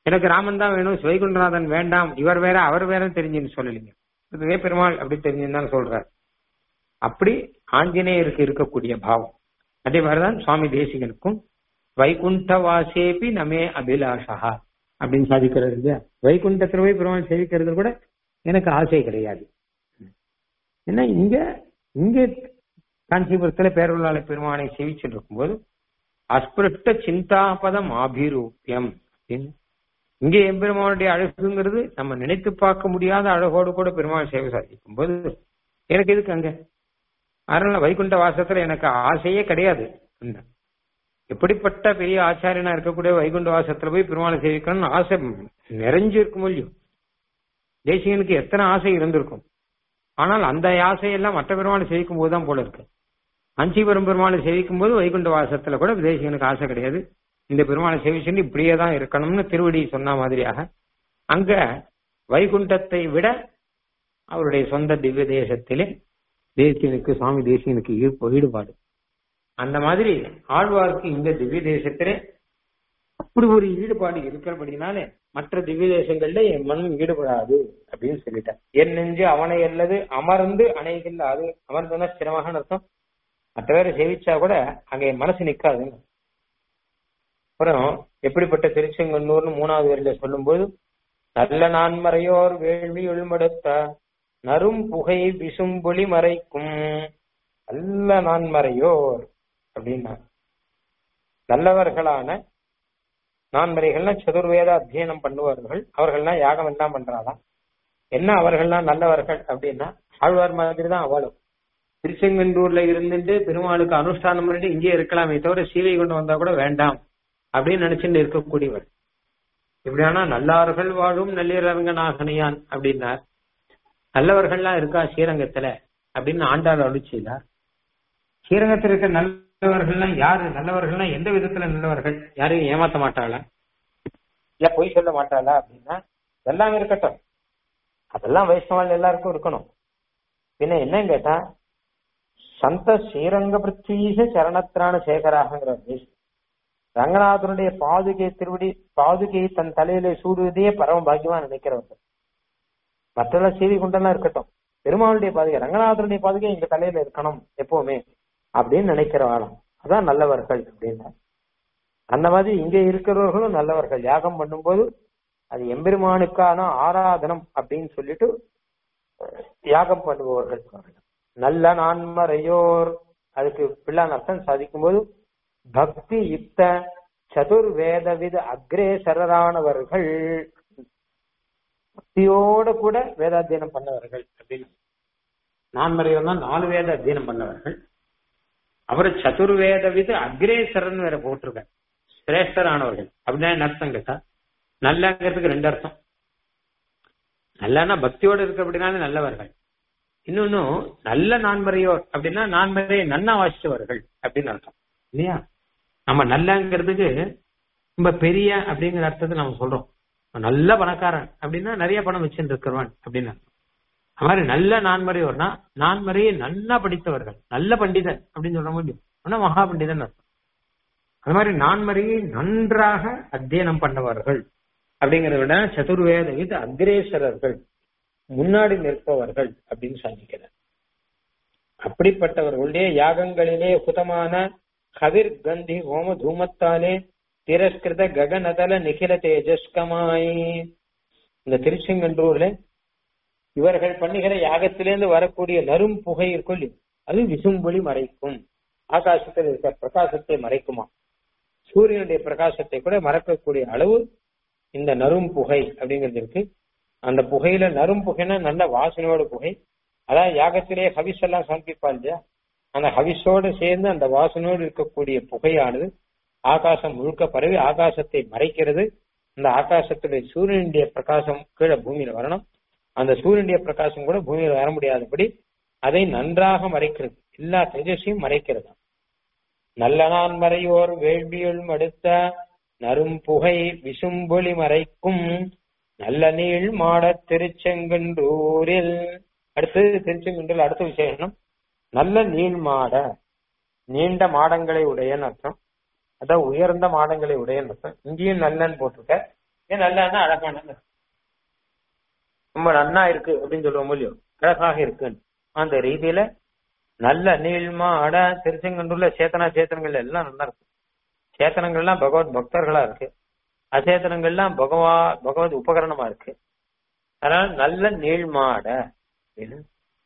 Speaker 1: எனக்கு ராமன் தான் வேணும் சிவைகுண்டநாதன் வேண்டாம் இவர் வேற அவர் வேற தெரிஞ்சுன்னு சொல்லலைங்க இதுவே பெருமாள் அப்படி தெரிஞ்சுன்னு சொல்றார் அப்படி ஆஞ்சநேயருக்கு இருக்கக்கூடிய பாவம் அதே மாதிரிதான் சுவாமி தேசிகனுக்கும் வைகுண்ட வாசேபி நமே அபிலாஷா அப்படின்னு சாதிக்கிறது இல்லையா வைகுண்டத்துல போய் பெருமாள் சேவிக்கிறது கூட எனக்கு ஆசை கிடையாது ஏன்னா இங்க இங்க காஞ்சிபுரத்துல பேரொருளாள பெருமானை சேவிச்சுட்டு இருக்கும்போது அஸ்பிருஷ்ட சிந்தாபதம் ஆபிரூபியம் அப்படின்னு இங்கே எம்பெருமானுடைய அழகுங்கிறது நம்ம நினைத்து பார்க்க முடியாத அழகோடு கூட பெருமாள் சேவை சாதிக்கும் போது எனக்கு எதுக்கு அங்க அதனால வைகுண்ட வாசத்துல எனக்கு ஆசையே கிடையாது எப்படிப்பட்ட பெரிய ஆச்சாரியனா இருக்கக்கூடிய வைகுண்ட வாசத்துல போய் பெருமாளை சேவிக்கணும்னு ஆசை நிறைஞ்சு இருக்கும் இல்லையோ தேசிகனுக்கு எத்தனை ஆசை இருந்திருக்கும் ஆனால் அந்த ஆசையெல்லாம் மற்ற பெருமாளை சேவிக்கும் போதுதான் போல இருக்கு அஞ்சிபுரம் பெருமாளை சேவிக்கும் போது வைகுண்ட வாசத்துல கூட தேசிகனுக்கு ஆசை கிடையாது இந்த பெருமாளை சேவிச்சுட்டு இப்படியே தான் இருக்கணும்னு திருவடி சொன்ன மாதிரியாக அங்க வைகுண்டத்தை விட அவருடைய சொந்த திவ்ய தேசத்திலே தேசியனுக்கு சுவாமி தேசியனுக்கு ஈர்ப்பு ஈடுபாடு அந்த மாதிரி ஆழ்வாருக்கு இந்த திவ்ய தேசத்திலே அப்படி ஒரு ஈடுபாடு இருக்கிறபடினாலே மற்ற திவ்ய தேசங்கள்ல என் மனம் ஈடுபடாது அப்படின்னு சொல்லிட்டார் என் நெஞ்சு அவனை அல்லது அமர்ந்து அணைகில்லாது அமர்ந்துன்னா ஸ்திரமாக அர்த்தம் மற்ற பேரை சேவிச்சா கூட அங்க என் மனசு நிக்காதுங்க அப்புறம் எப்படிப்பட்ட திருச்செங்கன்னூர்னு மூணாவது வரையில சொல்லும்போது நல்ல நான்மறையோர் வேள்வி எழுமடுத்த நரும் புகை விசும்பொலி மறைக்கும் நல்ல நான்மறையோர் அப்படின்னா நல்லவர்களான நான்மறைகள்னா சதுர்வேத அத்தியனம் பண்ணுவார்கள் அவர்கள்லாம் யாகம் எல்லாம் பண்றாதான் என்ன அவர்கள்லாம் நல்லவர்கள் அப்படின்னா ஆழ்வார் மாதிரி தான் அவளும் திருச்செங்கண்டூர்ல இருந்துட்டு பெருமாளுக்கு அனுஷ்டானம் பண்ணிட்டு இங்கே இருக்கலாமே தவிர சீவை கொண்டு வந்தா கூட வேண்டாம் அப்படின்னு நினைச்சுட்டு இருக்கக்கூடியவர் இப்படியானா நல்லார்கள் வாழும் நல்லிரங்கநாகனையான் அப்படின்னார் நல்லவர்கள்லாம் இருக்கா ஸ்ரீரங்கத்துல அப்படின்னு ஆண்டாள் அடிச்சுதார் ஸ்ரீரங்கத்தில் இருக்க நல்லவர்கள்லாம் யாரு நல்லவர்கள்னா எந்த விதத்துல நல்லவர்கள் யாரையும் ஏமாத்த மாட்டாளா இல்ல பொய் சொல்ல மாட்டாளா அப்படின்னா எல்லாம் இருக்கட்டும் அதெல்லாம் வைஷ்ணவால் எல்லாருக்கும் இருக்கணும் பின்ன என்ன கேட்டா சந்த ஸ்ரீரங்க பிருத்தீச சரணத்திரான சேகராகங்கிற ரங்கநாதனுடைய பாதுகை திருவடி பாதுகையை தன் தலையில சூடுவதையே பரம பாக்கியமா நினைக்கிறவர்கள் மற்றெல்லாம் செய்தி கொண்டெல்லாம் இருக்கட்டும் பெருமாளுடைய பாதுகை ரங்கநாதனுடைய பாதுகை எங்க தலையில இருக்கணும் எப்பவுமே அப்படின்னு நினைக்கிறவாளாம் அதான் நல்லவர்கள் அப்படின்னா அந்த மாதிரி இங்க இருக்கிறவர்களும் நல்லவர்கள் யாகம் பண்ணும்போது அது எம்பெருமானுக்கான ஆராதனம் அப்படின்னு சொல்லிட்டு யாகம் பண்ணுபவர்கள் நல்ல நான்மறையோர் அதுக்கு பிள்ளான் அர்த்தம் சாதிக்கும் போது பக்தி யுக்த சதுர்வேதவித அக்ரேசரரானவர்கள் பக்தியோட கூட வேதாத்தியனம் பண்ணவர்கள் அப்படின்னு நான்மறையோர் தான் நாலு வேத அத்தியனம் பண்ணவர்கள் அவர் சதுர்வேதவித அக்ரேசரன் வேற போட்டிருக்க சிரேஷ்டரானவர்கள் அப்படின்னா என்ன அர்த்தம் கேட்டா நல்லங்கிறதுக்கு ரெண்டு அர்த்தம் நல்லன்னா பக்தியோடு இருக்க அப்படின்னாலே நல்லவர்கள் இன்னொன்னு நல்ல நான்மறையோர் அப்படின்னா நான்மறையை நன்னா வாசிச்சவர்கள் அப்படின்னு அர்த்தம் இல்லையா நம்ம நல்லங்கிறதுக்கு ரொம்ப பெரிய அப்படிங்கிற அர்த்தத்தை நம்ம சொல்றோம் நல்ல பணக்காரன் அப்படின்னா நிறைய பணம் வச்சுட்டு இருக்கிறவன் அப்படின்னு அது மாதிரி நல்ல நான்மறையோர்னா நான்மறையை நன்னா படித்தவர்கள் நல்ல பண்டிதன் அப்படின்னு சொல்ல முடியும் ஆனா மகா பண்டிதன் அர்த்தம் அது மாதிரி நான்மறையை நன்றாக அத்தியனம் பண்ணவர்கள் அப்படிங்கிறத விட சதுர்வேத வித அக்ரேசரர்கள் முன்னாடி நிற்பவர்கள் அப்படின்னு சாதிக்கிறார் அப்படிப்பட்டவர்களுடைய யாகங்களிலே புதமான கவிர் கந்தி ஹோம தூமத்தாலே திரஸ்கிருத ககனதல நிகில தேஜஸ்கமாய் இந்த திருச்செங்கன்றூர்ல இவர்கள் பண்ணுகிற யாகத்திலேருந்து வரக்கூடிய நரும் புகை இருக்கும் அது விசும்பொலி மறைக்கும் ஆகாசத்தில் இருக்கிற பிரகாசத்தை மறைக்குமா சூரியனுடைய பிரகாசத்தை கூட மறக்கக்கூடிய அளவு இந்த நரும் புகை அப்படிங்கிறது இருக்கு அந்த புகையில நரும் புகைனா நல்ல வாசனையோட புகை அதாவது யாகத்திலேயே ஹவிஸ் எல்லாம் சமர்ப்பிப்பா இல்லையா அந்த ஹவிஸோடு சேர்ந்து அந்த வாசனையோடு இருக்கக்கூடிய புகையானது ஆகாசம் முழுக்க பரவி ஆகாசத்தை மறைக்கிறது அந்த ஆகாசத்துடைய சூரியனுடைய பிரகாசம் கீழே பூமியில வரணும் அந்த சூரியனுடைய பிரகாசம் கூட பூமியில வர முடியாதபடி அதை நன்றாக மறைக்கிறது எல்லா தேஜஸையும் மறைக்கிறது நல்ல நான் மறையோர் வேள்வியுள் அடுத்த நரும் புகை விசும்பொலி மறைக்கும் நல்ல நீள் மாட திருச்செங்கன்றூரில் அடுத்தது திருச்செங்கன்றூர் அடுத்த விசேஷம் நல்ல நீள் மாட நீண்ட மாடங்களை உடையன்னு அர்த்தம் அதான் உயர்ந்த மாடங்களை உடையன்னு அர்த்தம் இங்கேயும் நல்லன்னு போட்டிருக்க ஏன் நல்லான்னா அழகான ரொம்ப நன்னா இருக்கு அப்படின்னு சொல்லுவோம் இல்லையோ அழகாக இருக்குன்னு அந்த ரீதியில நல்ல நீள்மா அட திருச்செங்கண்டூர்ல சேத்தனா சேத்தனங்கள் எல்லாம் நல்லா இருக்கு சேத்தனங்கள்லாம் பகவத் பக்தர்களா இருக்கு அச்சேதனங்கள்லாம் பகவா பகவத் உபகரணமா இருக்கு அதனால நல்ல நீள்மாட அப்படின்னு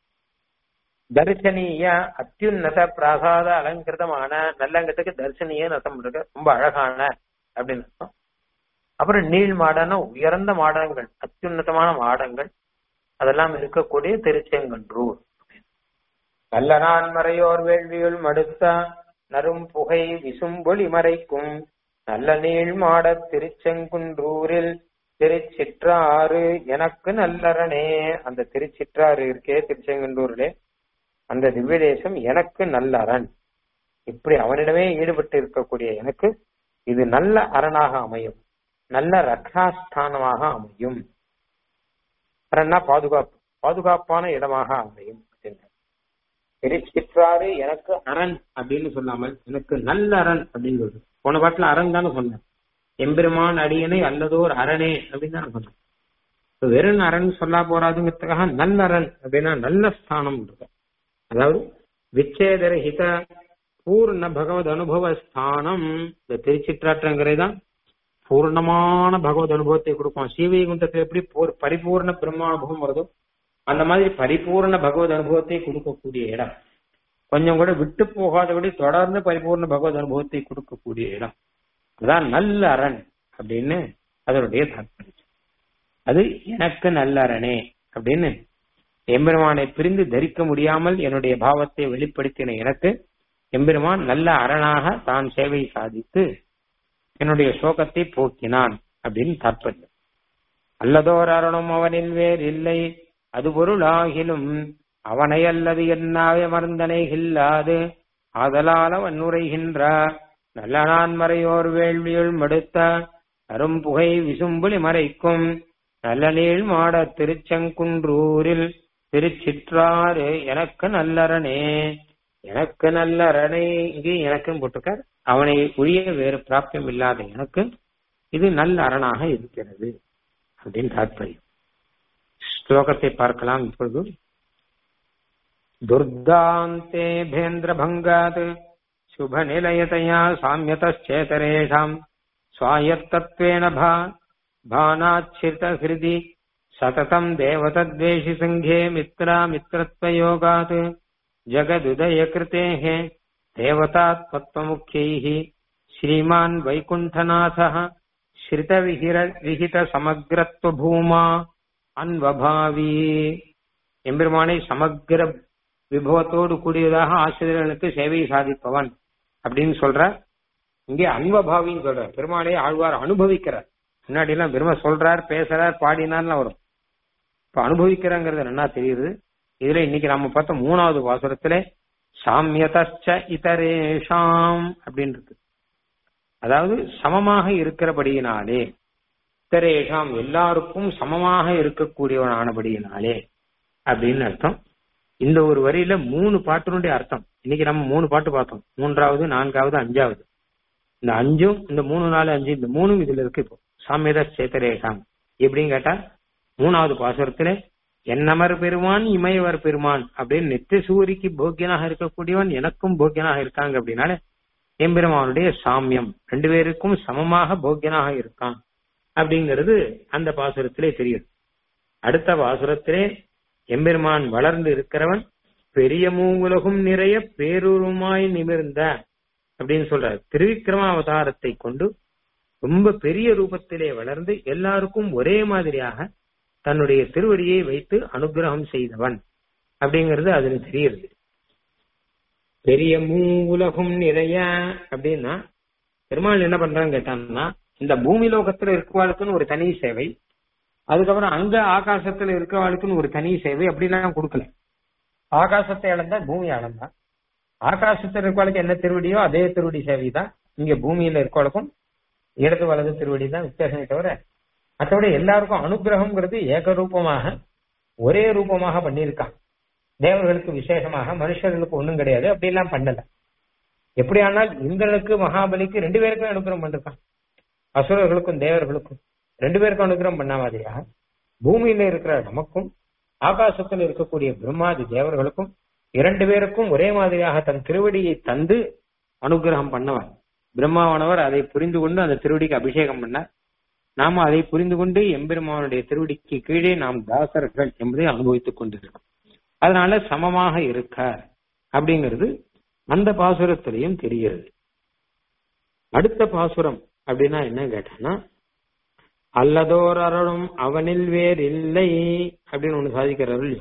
Speaker 1: தரிசனீய அத்தியுன்னத பிராசாத அலங்கிருதமான நல்லங்கத்துக்கு தரிசனீய அர்த்தம் இருக்கு ரொம்ப அழகான அப்படின்னு அர்த்தம் அப்புறம் நீள் மாடன்னா உயர்ந்த மாடங்கள் அத்தியுன்னதமான மாடங்கள் அதெல்லாம் இருக்கக்கூடிய திருச்செங்கன்றூர் நல்ல நான் மறையோர் வேள்வியுள் மடுத்த நரும் புகை விசும்பொலி மறைக்கும் நல்ல நீள் மாடத் திருச்செங்குன்றூரில் திருச்சிற்றாறு எனக்கு நல்லரணே அந்த திருச்சிற்றாறு இருக்கே திருச்செங்கன்றூரிலே அந்த திவ்ய தேசம் எனக்கு நல்ல அரண் இப்படி அவனிடமே ஈடுபட்டு இருக்கக்கூடிய எனக்கு இது நல்ல அரணாக அமையும் நல்ல ரக்ஷாஸ்தானமாக அமையும் அரண்னா பாதுகாப்பு பாதுகாப்பான இடமாக அமையும் அப்படின்னார். திருச்சிற்றாறு எனக்கு அரண் அப்படின்னு சொல்லாமல் எனக்கு நல்ல அரண் அப்படின்னு சொல்றது போன பாட்டுல அரண் தானே சொன்னேன் எம்பெருமான் அடியனை அல்லதோர் அரணே அப்படின்னு தானே சொன்னேன் இப்ப வெறும் அரண் சொல்லா போறாதுங்கிறதுக்காக நல்ல அரண் அப்படின்னா நல்ல ஸ்தானம் இருக்கு அதாவது விச்சேதரஹித பூர்ண பகவத் அனுபவ ஸ்தானம் இந்த திருச்சிற்றாற்றங்கிறது தான் பூர்ணமான பகவத் அனுபவத்தை கொடுக்கும் ஸ்ரீவைகுண்டத்தில் எப்படி பூர் பரிபூர்ண பிரம்மானுபவம் வருதோ அந்த மாதிரி பரிபூர்ண பகவத் அனுபவத்தை கொடுக்கக்கூடிய இடம் கொஞ்சம் கூட விட்டு போகாதபடி தொடர்ந்து பரிபூர்ண பகவத் அனுபவத்தை கொடுக்கக்கூடிய இடம் அதான் நல்ல அரண் அப்படின்னு அதனுடைய தாற்பயம் அது எனக்கு நல்ல அரணே அப்படின்னு எம்பெருமானை பிரிந்து தரிக்க முடியாமல் என்னுடைய பாவத்தை வெளிப்படுத்தின எனக்கு எம்பெருமான் நல்ல அரணாக தான் சேவை சாதித்து என்னுடைய சோகத்தை போக்கினான் அப்படின்னு தாற்பயம் அல்லதோர் அருணும் அவனில் வேறு இல்லை அது பொருளாகிலும் அவனை அல்லது என்னாவே மருந்தனை இல்லாது ஆதலால் அவன் உரைகின்றார் நல்ல நான் மறையோர் வேள்வியுள் மடுத்த அரும்புகை விசும்புலி மறைக்கும் நல்ல நீள் மாட திருச்செங்குன்றூரில் திருச்சிற்றாறு எனக்கு நல்லரணே எனக்கு நல்லரணே இங்கே எனக்குன்னு போட்டிருக்கார் அவனை ஒழிய வேறு பிராப்தியம் இல்லாத எனக்கு இது நல்ல அரணாக இருக்கிறது அப்படின்னு தாற்பயம் ஸ்லோகத்தை பார்க்கலாம் இப்பொழுது துர்காந்தே பேந்திர பங்காத் சுப நிலையதையா சாமியதேதரேஷாம் स्वायत्तत्वेन भा भानाच्छितहृदि सततम् देवतद्वेषि सङ्घे मित्रा मित्रत्वयोगात् जगदुदयकृतेः देवतात्मत्वमुख्यैः श्रीमान् वैकुण्ठनाथः श्रितविहिर विहितसमग्रत्वभूमा அன்வபாவி எம்பெருமானை சமக்கிர விபவத்தோடு கூடியதாக ஆசிரியர்களுக்கு சேவை சாதிப்பவன் அப்படின்னு சொல்ற இங்கே அன்வபாவின்னு சொல்றார் பெருமாளை ஆழ்வார் அனுபவிக்கிறார் முன்னாடி எல்லாம் பெருமை சொல்றார் பேசுறார் பாடினார்லாம் வரும் இப்ப அனுபவிக்கிறாங்கிறது என்ன தெரியுது இதுல இன்னைக்கு நம்ம பார்த்த மூணாவது வாசகத்துல சாமியதச்ச இதரேஷாம் அப்படின்னு இருக்கு அதாவது சமமாக இருக்கிறபடியினாலே இத்தரேஷாம் எல்லாருக்கும் சமமாக இருக்கக்கூடியவனானபடியினாலே அப்படின்னு அர்த்தம் இந்த ஒரு வரியில மூணு பாட்டினுடைய அர்த்தம் இன்னைக்கு நம்ம மூணு பாட்டு பார்த்தோம் மூன்றாவது நான்காவது அஞ்சாவது இந்த அஞ்சும் இந்த மூணு நாலு அஞ்சு இந்த மூணும் இதுல இருக்கு இப்போ சாமியத சேத்தரேஷாம் எப்படின்னு கேட்டா மூணாவது பாசுரத்துல என்னமர் பெருமான் இமயவர் பெருமான் அப்படின்னு நித்திய சூரிக்கு போக்கியனாக இருக்கக்கூடியவன் எனக்கும் போக்கியனாக இருக்காங்க அப்படின்னால எம்பெருமானுடைய சாமியம் ரெண்டு பேருக்கும் சமமாக போக்கியனாக இருக்கான் அப்படிங்கிறது அந்த பாசுரத்திலே தெரியுது அடுத்த பாசுரத்திலே எம்பெருமான் வளர்ந்து இருக்கிறவன் பெரிய மூவுலகும் நிறைய பேருருமாய் நிமிர்ந்த அப்படின்னு சொல்றார் திருவிக்கிரம அவதாரத்தை கொண்டு ரொம்ப பெரிய ரூபத்திலே வளர்ந்து எல்லாருக்கும் ஒரே மாதிரியாக தன்னுடைய திருவடியை வைத்து அனுகிரகம் செய்தவன் அப்படிங்கிறது அதுல தெரியுது பெரிய மூ உலகம் நிறைய அப்படின்னா பெருமாள் என்ன பண்றான்னு கேட்டான்னா இந்த பூமி லோகத்துல இருக்கவாளுக்குன்னு ஒரு தனி சேவை அதுக்கப்புறம் அங்க ஆகாசத்துல இருக்கவாளுக்குன்னு ஒரு தனி சேவை அப்படிலாம் கொடுக்கல ஆகாசத்தை இழந்தா பூமி இழந்தா ஆகாசத்தில் இருக்கவாளுக்கு என்ன திருவடியோ அதே திருவடி சேவை தான் இங்க பூமியில இருக்கவாளுக்கும் இடது வலது திருவடி தான் வித்தியாசமே தவிர மற்றபடி எல்லாருக்கும் அனுகிரகம்ங்கிறது ஏகரூபமாக ஒரே ரூபமாக பண்ணியிருக்கான் தேவர்களுக்கு விசேஷமாக மனுஷர்களுக்கு ஒண்ணும் கிடையாது அப்படி எல்லாம் பண்ணல எப்படி ஆனால் இந்திரனுக்கு மகாபலிக்கு ரெண்டு பேருக்கும் அனுகிரகம் பண்ணிருக்கான் அசுரர்களுக்கும் தேவர்களுக்கும் ரெண்டு பேருக்கும் அனுகிரகம் பண்ண மாதிரியாக பூமியில இருக்கிற நமக்கும் ஆகாசத்தில் இருக்கக்கூடிய பிரம்மாதி தேவர்களுக்கும் இரண்டு பேருக்கும் ஒரே மாதிரியாக தன் திருவடியை தந்து அனுகிரகம் பண்ணவர் பிரம்மாவானவர் அதை புரிந்து கொண்டு அந்த திருவடிக்கு அபிஷேகம் பண்ணார் நாம அதை புரிந்து கொண்டு எம்பெருமானுடைய திருவடிக்கு கீழே நாம் தாசர்கள் என்பதை அனுபவித்துக் கொண்டிருக்கோம் அதனால சமமாக இருக்கார் அப்படிங்கிறது அந்த பாசுரத்திலையும் தெரிகிறது அடுத்த பாசுரம் அப்படின்னா என்ன கேட்டான்னா அல்லதோர் அருளும் அவனில் வேறு இல்லை அப்படின்னு ஒண்ணு சாதிக்கிறார் இல்லையா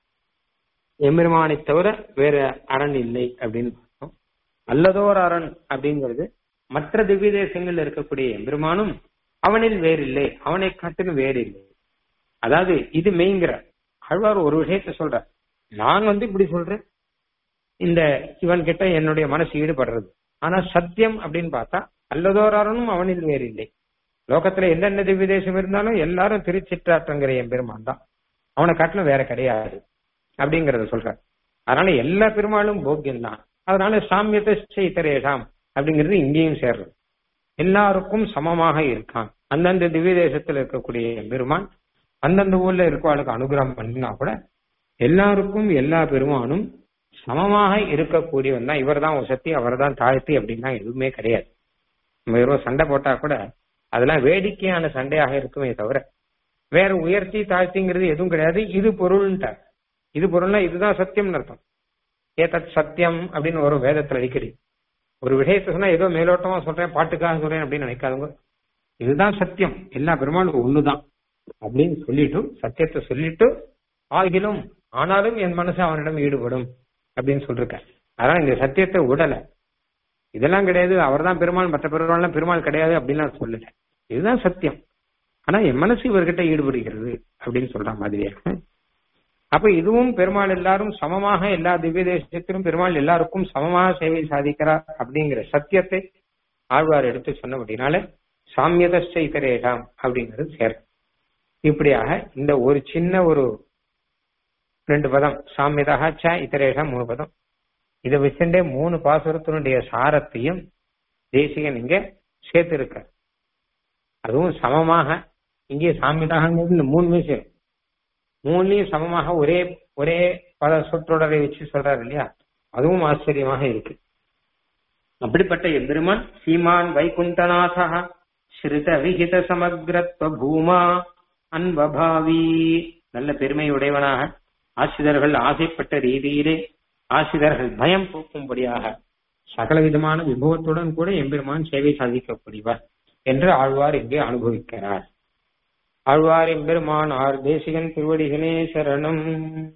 Speaker 1: எம்பெருமானை தவிர வேற அரண் இல்லை அப்படின்னு பார்த்தோம் அல்லதோர் அரண் அப்படிங்கிறது மற்ற திவ்ய தேசங்கள்ல இருக்கக்கூடிய எம்பெருமானும் அவனில் வேறில்லை அவனை காட்டிலும் வேறு இல்லை அதாவது இது மெய்ங்கிற ஆழ்வார் ஒரு விஷயத்த சொல்ற நான் வந்து இப்படி சொல்றேன் இந்த இவன் கிட்ட என்னுடைய மனசு ஈடுபடுறது ஆனா சத்தியம் அப்படின்னு பார்த்தா அல்லதோராரனும் அவனில் வேறு இல்லை லோகத்துல எந்தெந்த திவ்ய தேசம் இருந்தாலும் எல்லாரும் திருச்சிற்றாற்றங்கிற என் பெருமான் தான் அவனை காட்டிலும் வேற கிடையாது அப்படிங்கறத சொல்ற அதனால எல்லா பெருமாளும் போக்கியம் தான் அதனால சாமியத்தை இத்தரேஷாம் அப்படிங்கிறது இங்கேயும் சேர்றது எல்லாருக்கும் சமமாக இருக்கான் அந்தந்த திவ்ய தேசத்துல இருக்கக்கூடிய பெருமான் அந்தந்த ஊர்ல இருக்கவாளுக்கு அனுகிரகம் பண்ணினா கூட எல்லாருக்கும் எல்லா பெருமானும் சமமாக இருக்கக்கூடியவன் தான் இவர் தான் சக்தி அவர் தான் தாழ்த்தி அப்படின்னா எதுவுமே கிடையாது நம்ம வெறும் சண்டை போட்டா கூட அதெல்லாம் வேடிக்கையான சண்டையாக இருக்குமே தவிர வேற உயர்த்தி தாழ்த்திங்கிறது எதுவும் கிடையாது இது பொருள்ன்ட்டார் இது பொருள்னா இதுதான் சத்தியம்னு அர்த்தம் ஏதத் சத்தியம் அப்படின்னு வரும் வேதத்துல அடிக்கடி ஒரு விஷயத்தை சொன்னா ஏதோ மேலோட்டமா சொல்றேன் பாட்டுக்காக சொல்றேன் அப்படின்னு நினைக்காதவங்க இதுதான் சத்தியம் எல்லா பெருமாளுக்கும் ஒண்ணுதான் அப்படின்னு சொல்லிட்டு சத்தியத்தை சொல்லிட்டு ஆகிலும் ஆனாலும் என் மனசு அவனிடம் ஈடுபடும் அப்படின்னு சொல்லிருக்கேன் அதனால இந்த சத்தியத்தை விடல இதெல்லாம் கிடையாது அவர் தான் பெருமாள் மற்ற பெருமாள்லாம் பெருமாள் கிடையாது அப்படின்னு நான் சொல்லல இதுதான் சத்தியம் ஆனா என் மனசு இவர்கிட்ட ஈடுபடுகிறது அப்படின்னு சொல்ற மாதிரியாக அப்ப இதுவும் பெருமாள் எல்லாரும் சமமாக எல்லா திவ்ய தேசத்திலும் பெருமாள் எல்லாருக்கும் சமமாக சேவை சாதிக்கிறார் அப்படிங்கிற சத்தியத்தை ஆழ்வார் எடுத்து சொன்னபடினால சாமியதச்ச இதரேகாம் அப்படிங்கிறது சேர்க்கும் இப்படியாக இந்த ஒரு சின்ன ஒரு ரெண்டு பதம் சாமியதாக ச இதரேகா மூணு பதம் இதை வச்சுட்டே மூணு பாசுரத்தினுடைய சாரத்தையும் தேசிகன் இங்க சேர்த்திருக்க அதுவும் சமமாக இங்கே சாமியதாகங்கிறது இந்த மூணுமே சேரும் மூணுலையும் சமமாக ஒரே ஒரே பல சொற்றொடரை வச்சு சொல்றாரு இல்லையா அதுவும் ஆச்சரியமாக இருக்கு அப்படிப்பட்ட எம்பெருமான் சீமான் வைகுண்டநாதா ஸ்ருத விகித சமக்ரத்வ பூமா அன்பபாவி நல்ல பெருமையுடையவனாக ஆசிரியர்கள் ஆசைப்பட்ட ரீதியிலே ஆசிரியர்கள் பயம் போக்கும்படியாக சகல விதமான விபவத்துடன் கூட எம்பெருமான் சேவை சாதிக்கக்கூடியவர் என்று ஆழ்வார் இங்கே அனுபவிக்கிறார் ஆழ்வார் எம்பெருமான் ஆர் தேசிகன் திருவடிகளே சரணம்